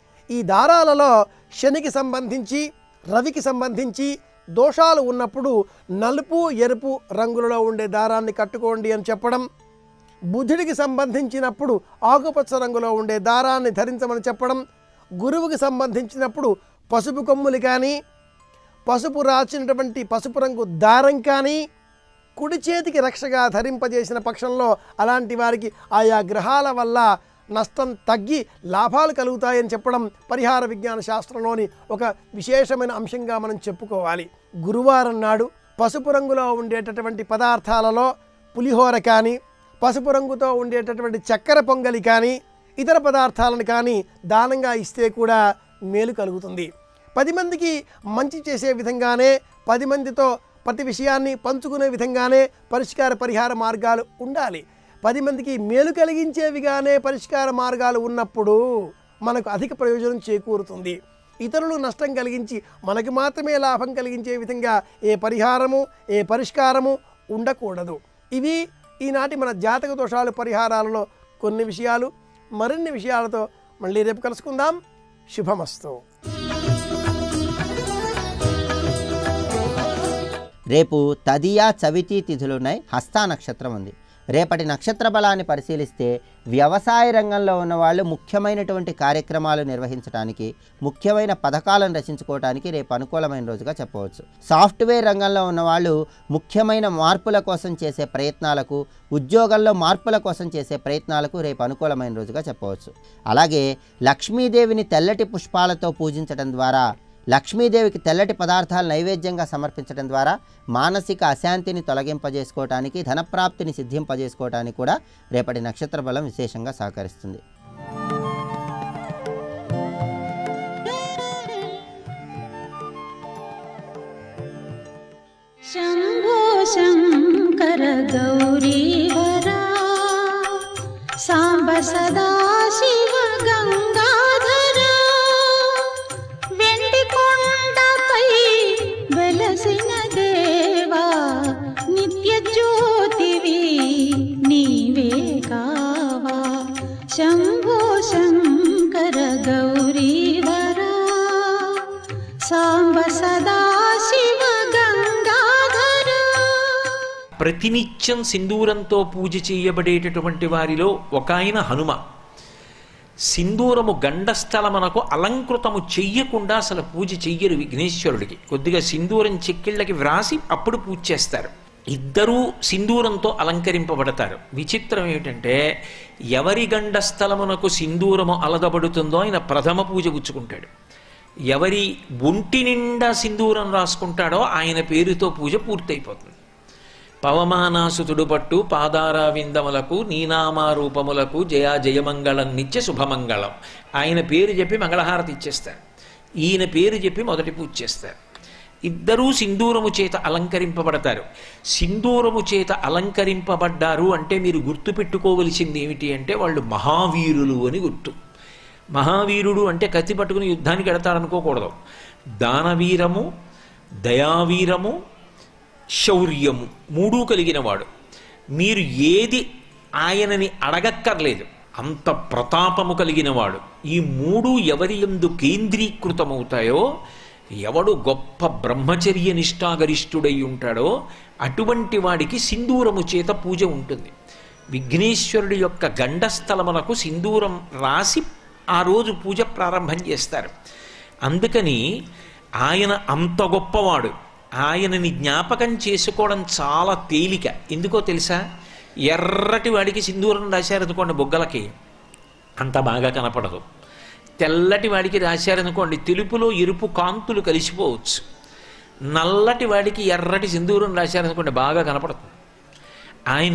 ఈ దారాలలో శనికి సంబంధించి రవికి సంబంధించి దోషాలు ఉన్నప్పుడు నలుపు ఎరుపు రంగులలో ఉండే దారాన్ని కట్టుకోండి అని చెప్పడం బుధుడికి సంబంధించినప్పుడు ఆకుపచ్చ రంగులో ఉండే దారాన్ని ధరించమని చెప్పడం గురువుకి సంబంధించినప్పుడు పసుపు కొమ్ములు కానీ పసుపు రాచినటువంటి పసుపు రంగు దారం కానీ కుడి చేతికి రక్షగా ధరింపజేసిన పక్షంలో అలాంటి వారికి ఆయా గ్రహాల వల్ల నష్టం తగ్గి లాభాలు కలుగుతాయని చెప్పడం పరిహార విజ్ఞాన శాస్త్రంలోని ఒక విశేషమైన అంశంగా మనం చెప్పుకోవాలి గురువారం నాడు పసుపు రంగులో ఉండేటటువంటి పదార్థాలలో పులిహోర కానీ పసుపు రంగుతో ఉండేటటువంటి చక్కెర పొంగలి కానీ ఇతర పదార్థాలను కానీ దానంగా ఇస్తే కూడా మేలు కలుగుతుంది పది మందికి మంచి చేసే విధంగానే పది మందితో ప్రతి విషయాన్ని పంచుకునే విధంగానే పరిష్కార పరిహార మార్గాలు ఉండాలి పది మందికి మేలు కలిగించేవిగానే పరిష్కార మార్గాలు ఉన్నప్పుడు మనకు అధిక ప్రయోజనం చేకూరుతుంది ఇతరులు నష్టం కలిగించి మనకి మాత్రమే లాభం కలిగించే విధంగా ఏ పరిహారము ఏ పరిష్కారము ఉండకూడదు ఇవి ఈనాటి మన జాతక దోషాలు పరిహారాలలో కొన్ని విషయాలు మరిన్ని విషయాలతో మళ్ళీ రేపు కలుసుకుందాం శుభమస్తు రేపు తదియా చవితి తిథులున్నాయి హస్తా నక్షత్రం ఉంది రేపటి నక్షత్ర బలాన్ని పరిశీలిస్తే వ్యవసాయ రంగంలో ఉన్న వాళ్ళు ముఖ్యమైనటువంటి కార్యక్రమాలు నిర్వహించడానికి ముఖ్యమైన పథకాలను రచించుకోవడానికి రేపు అనుకూలమైన రోజుగా చెప్పవచ్చు సాఫ్ట్వేర్ రంగంలో ఉన్న వాళ్ళు ముఖ్యమైన మార్పుల కోసం చేసే ప్రయత్నాలకు ఉద్యోగంలో మార్పుల కోసం చేసే ప్రయత్నాలకు రేపు అనుకూలమైన రోజుగా చెప్పవచ్చు అలాగే లక్ష్మీదేవిని తెల్లటి పుష్పాలతో పూజించడం ద్వారా లక్ష్మీదేవికి తెల్లటి పదార్థాలు నైవేద్యంగా సమర్పించడం ద్వారా మానసిక అశాంతిని తొలగింపజేసుకోవటానికి ధనప్రాప్తిని సిద్ధింపజేసుకోవటానికి కూడా రేపటి నక్షత్ర బలం విశేషంగా సహకరిస్తుంది गौरीवरा साम्ब सदा शिव गङ्गाधरा వెండికొండపై వెలసిన దేవా నిత్య జ్యోతివి నీవే కావా శంభో శంకర గౌరీవరా సాంబ సదా శివ గంగాధరా ప్రతినిత్యం సింధూరంతో పూజ చేయబడేటటువంటి వారిలో ఒక ఆయన హనుమ సింధూరము గండస్థలమునకు అలంకృతము చెయ్యకుండా అసలు పూజ చెయ్యరు విఘ్నేశ్వరుడికి కొద్దిగా సింధూరం చెక్కిళ్ళకి వ్రాసి అప్పుడు పూజ చేస్తారు ఇద్దరూ సింధూరంతో అలంకరింపబడతారు విచిత్రం ఏమిటంటే ఎవరి గండస్థలమునకు సింధూరము అలగబడుతుందో ఆయన ప్రథమ పూజ పుచ్చుకుంటాడు ఎవరి ఒంటి నిండా సింధూరం రాసుకుంటాడో ఆయన పేరుతో పూజ పూర్తయిపోతుంది పవమానాసుతుడు పట్టు పాదారా విందములకు నీనామారూపములకు జయా జయమంగళం నిత్య శుభమంగళం ఆయన పేరు చెప్పి మంగళహారతి ఇచ్చేస్తారు ఈయన పేరు చెప్పి మొదటి పూజ చేస్తారు ఇద్దరూ సింధూరము చేత అలంకరింపబడతారు సింధూరము చేత అలంకరింపబడ్డారు అంటే మీరు గుర్తుపెట్టుకోవలసింది ఏమిటి అంటే వాళ్ళు మహావీరులు అని గుర్తు మహావీరుడు అంటే కత్తి పట్టుకుని యుద్ధానికి వెడతాడనుకోకూడదు దానవీరము దయావీరము శౌర్యము మూడూ కలిగినవాడు మీరు ఏది ఆయనని అడగక్కర్లేదు అంత ప్రతాపము కలిగినవాడు ఈ మూడు ఎవరి ఎందు కేంద్రీకృతమవుతాయో ఎవడు గొప్ప బ్రహ్మచర్య నిష్ఠాగరిష్ఠుడై ఉంటాడో అటువంటి వాడికి సింధూరము చేత పూజ ఉంటుంది విఘ్నేశ్వరుడి యొక్క గండస్థలమునకు సింధూరం రాసి ఆ రోజు పూజ ప్రారంభం చేస్తారు అందుకని ఆయన అంత గొప్పవాడు ఆయనని జ్ఞాపకం చేసుకోవడం చాలా తేలిక ఎందుకో తెలుసా ఎర్రటి వాడికి సింధూరం రాశారనుకోండి బొగ్గలకి అంత బాగా కనపడదు తెల్లటి వాడికి రాశారనుకోండి తెలుపులో ఎరుపు కాంతులు కలిసిపోవచ్చు నల్లటి వాడికి ఎర్రటి సింధూరం రాశారనుకోండి బాగా కనపడుతుంది ఆయన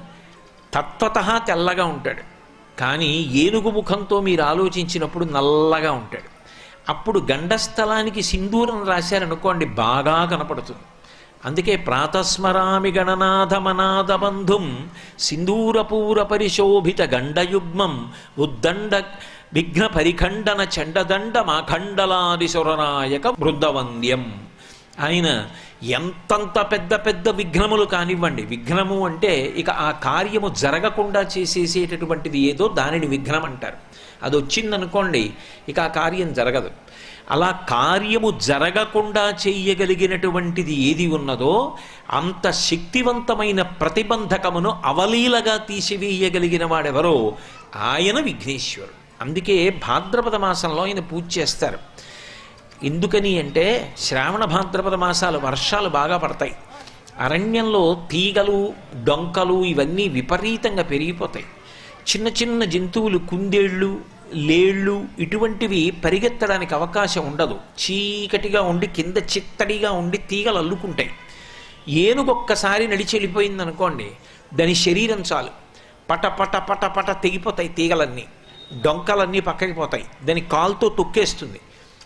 తత్వత తెల్లగా ఉంటాడు కానీ ఏనుగు ముఖంతో మీరు ఆలోచించినప్పుడు నల్లగా ఉంటాడు అప్పుడు గండస్థలానికి సింధూరం రాశారనుకోండి బాగా కనపడుతుంది అందుకే ప్రాతస్మరామి గణనాథమనాథ బంధుం సింధూరపూర పరిశోభిత గండయుగ్మం ఉద్దండ విఘ్న పరిఖండన చండదండ మాఖండలాదిసురనాయక బృందవంద్యం ఆయన ఎంతంత పెద్ద పెద్ద విఘ్నములు కానివ్వండి విఘ్నము అంటే ఇక ఆ కార్యము జరగకుండా చేసేసేటటువంటిది ఏదో దానిని విఘ్నం అంటారు అది వచ్చిందనుకోండి ఇక ఆ కార్యం జరగదు అలా కార్యము జరగకుండా చెయ్యగలిగినటువంటిది ఏది ఉన్నదో అంత శక్తివంతమైన ప్రతిబంధకమును అవలీలగా తీసివేయగలిగిన వాడెవరో ఆయన విఘ్నేశ్వరుడు అందుకే భాద్రపద మాసంలో ఆయన పూజ చేస్తారు ఎందుకని అంటే శ్రావణ భాద్రపద మాసాలు వర్షాలు బాగా పడతాయి అరణ్యంలో తీగలు డొంకలు ఇవన్నీ విపరీతంగా పెరిగిపోతాయి చిన్న చిన్న జంతువులు కుందేళ్ళు లేళ్ళు ఇటువంటివి పరిగెత్తడానికి అవకాశం ఉండదు చీకటిగా ఉండి కింద చిత్తడిగా ఉండి తీగలు అల్లుకుంటాయి ఏనుగొక్కసారి నడిచి వెళ్ళిపోయింది అనుకోండి దాని శరీరం చాలు పట పట పట పట తెగిపోతాయి తీగలన్నీ డొంకలన్నీ పక్కకి పోతాయి దాని కాలుతో తొక్కేస్తుంది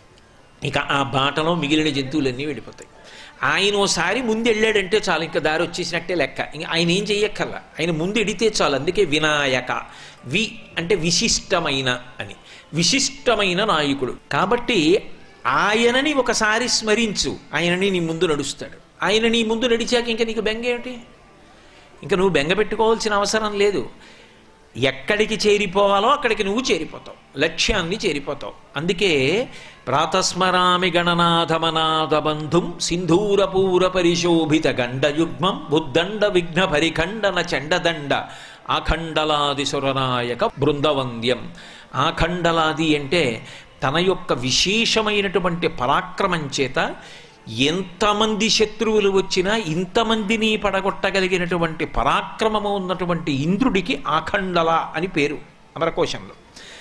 ఇక ఆ బాటలో మిగిలిన జంతువులన్నీ వెళ్ళిపోతాయి ఆయన ఓసారి ముందు వెళ్ళాడంటే చాలు ఇంకా దారి వచ్చేసినట్టే లెక్క ఇంక ఆయన ఏం చెయ్యక్కర్లా ఆయన ముందు ఎడితే చాలు అందుకే వినాయక వి అంటే విశిష్టమైన అని విశిష్టమైన నాయకుడు కాబట్టి ఆయనని ఒకసారి స్మరించు ఆయనని నీ ముందు నడుస్తాడు ఆయన నీ ముందు నడిచాక ఇంకా నీకు బెంగ ఏమిటి ఇంకా నువ్వు బెంగ పెట్టుకోవాల్సిన అవసరం లేదు ఎక్కడికి చేరిపోవాలో అక్కడికి నువ్వు చేరిపోతావు లక్ష్యాన్ని చేరిపోతావు అందుకే ప్రాతస్మరామి గణనాథమనాథ బంధుం సింధూరపూర పరిశోభిత గండయుగ్మం బుద్దండ విఘ్న పరిఖండన చండదండ ఆఖండలాది సురనాయక బృందవంద్యం ఆఖండలాది అంటే తన యొక్క విశేషమైనటువంటి పరాక్రమం చేత ఎంతమంది శత్రువులు వచ్చినా ఇంతమందిని పడగొట్టగలిగినటువంటి పరాక్రమము ఉన్నటువంటి ఇంద్రుడికి ఆఖండల అని పేరు అమరకోశంలో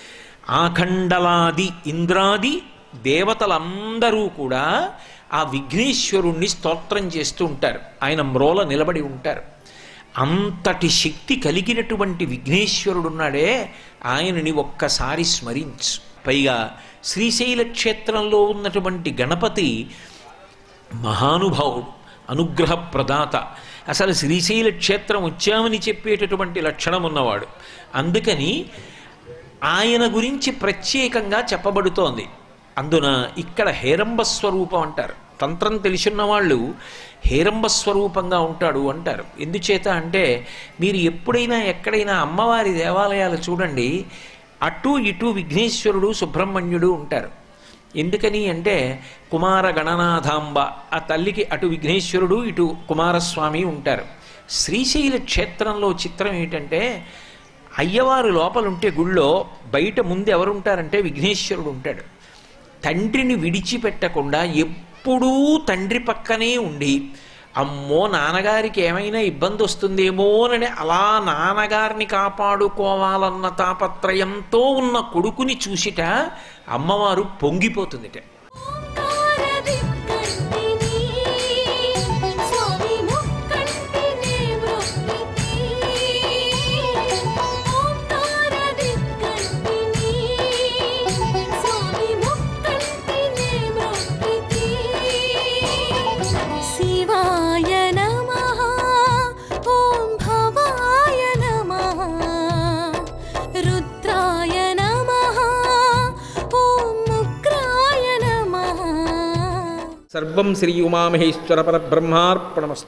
ఆఖండలాది ఇంద్రాది దేవతలందరూ కూడా ఆ విఘ్నేశ్వరుణ్ణి స్తోత్రం చేస్తూ ఉంటారు ఆయన మ్రోల నిలబడి ఉంటారు అంతటి శక్తి కలిగినటువంటి విఘ్నేశ్వరుడు ఉన్నాడే ఆయనని ఒక్కసారి స్మరించు పైగా శ్రీశైల క్షేత్రంలో ఉన్నటువంటి గణపతి మహానుభావుడు అనుగ్రహ ప్రదాత అసలు శ్రీశైల క్షేత్రం వచ్చామని చెప్పేటటువంటి లక్షణం ఉన్నవాడు అందుకని ఆయన గురించి ప్రత్యేకంగా చెప్పబడుతోంది అందున ఇక్కడ హేరంబ స్వరూపం అంటారు తంత్రం తెలిసిన వాళ్ళు హేరంబ స్వరూపంగా ఉంటాడు అంటారు ఎందుచేత అంటే మీరు ఎప్పుడైనా ఎక్కడైనా అమ్మవారి దేవాలయాలు చూడండి అటు ఇటు విఘ్నేశ్వరుడు సుబ్రహ్మణ్యుడు ఉంటారు ఎందుకని అంటే కుమార గణనాథాంబ ఆ తల్లికి అటు విఘ్నేశ్వరుడు ఇటు కుమారస్వామి ఉంటారు శ్రీశైల క్షేత్రంలో చిత్రం ఏంటంటే అయ్యవారు లోపలుంటే గుళ్ళో బయట ముందు ఎవరుంటారంటే విఘ్నేశ్వరుడు ఉంటాడు తండ్రిని విడిచిపెట్టకుండా ఎప్పుడూ తండ్రి పక్కనే ఉండి అమ్మో నాన్నగారికి ఏమైనా ఇబ్బంది వస్తుందేమోనని అలా నాన్నగారిని కాపాడుకోవాలన్న తాపత్రయంతో ఉన్న కొడుకుని చూసిట అమ్మవారు పొంగిపోతుందిట శివాయ నమః ఓం భవాయ నమః రుద్రాయ నమః ఓం ఉగ్రాయ నమః సర్వం శ్రీ ఉమామహేశ్వర పరబ్రహ్మార్పణమస్తు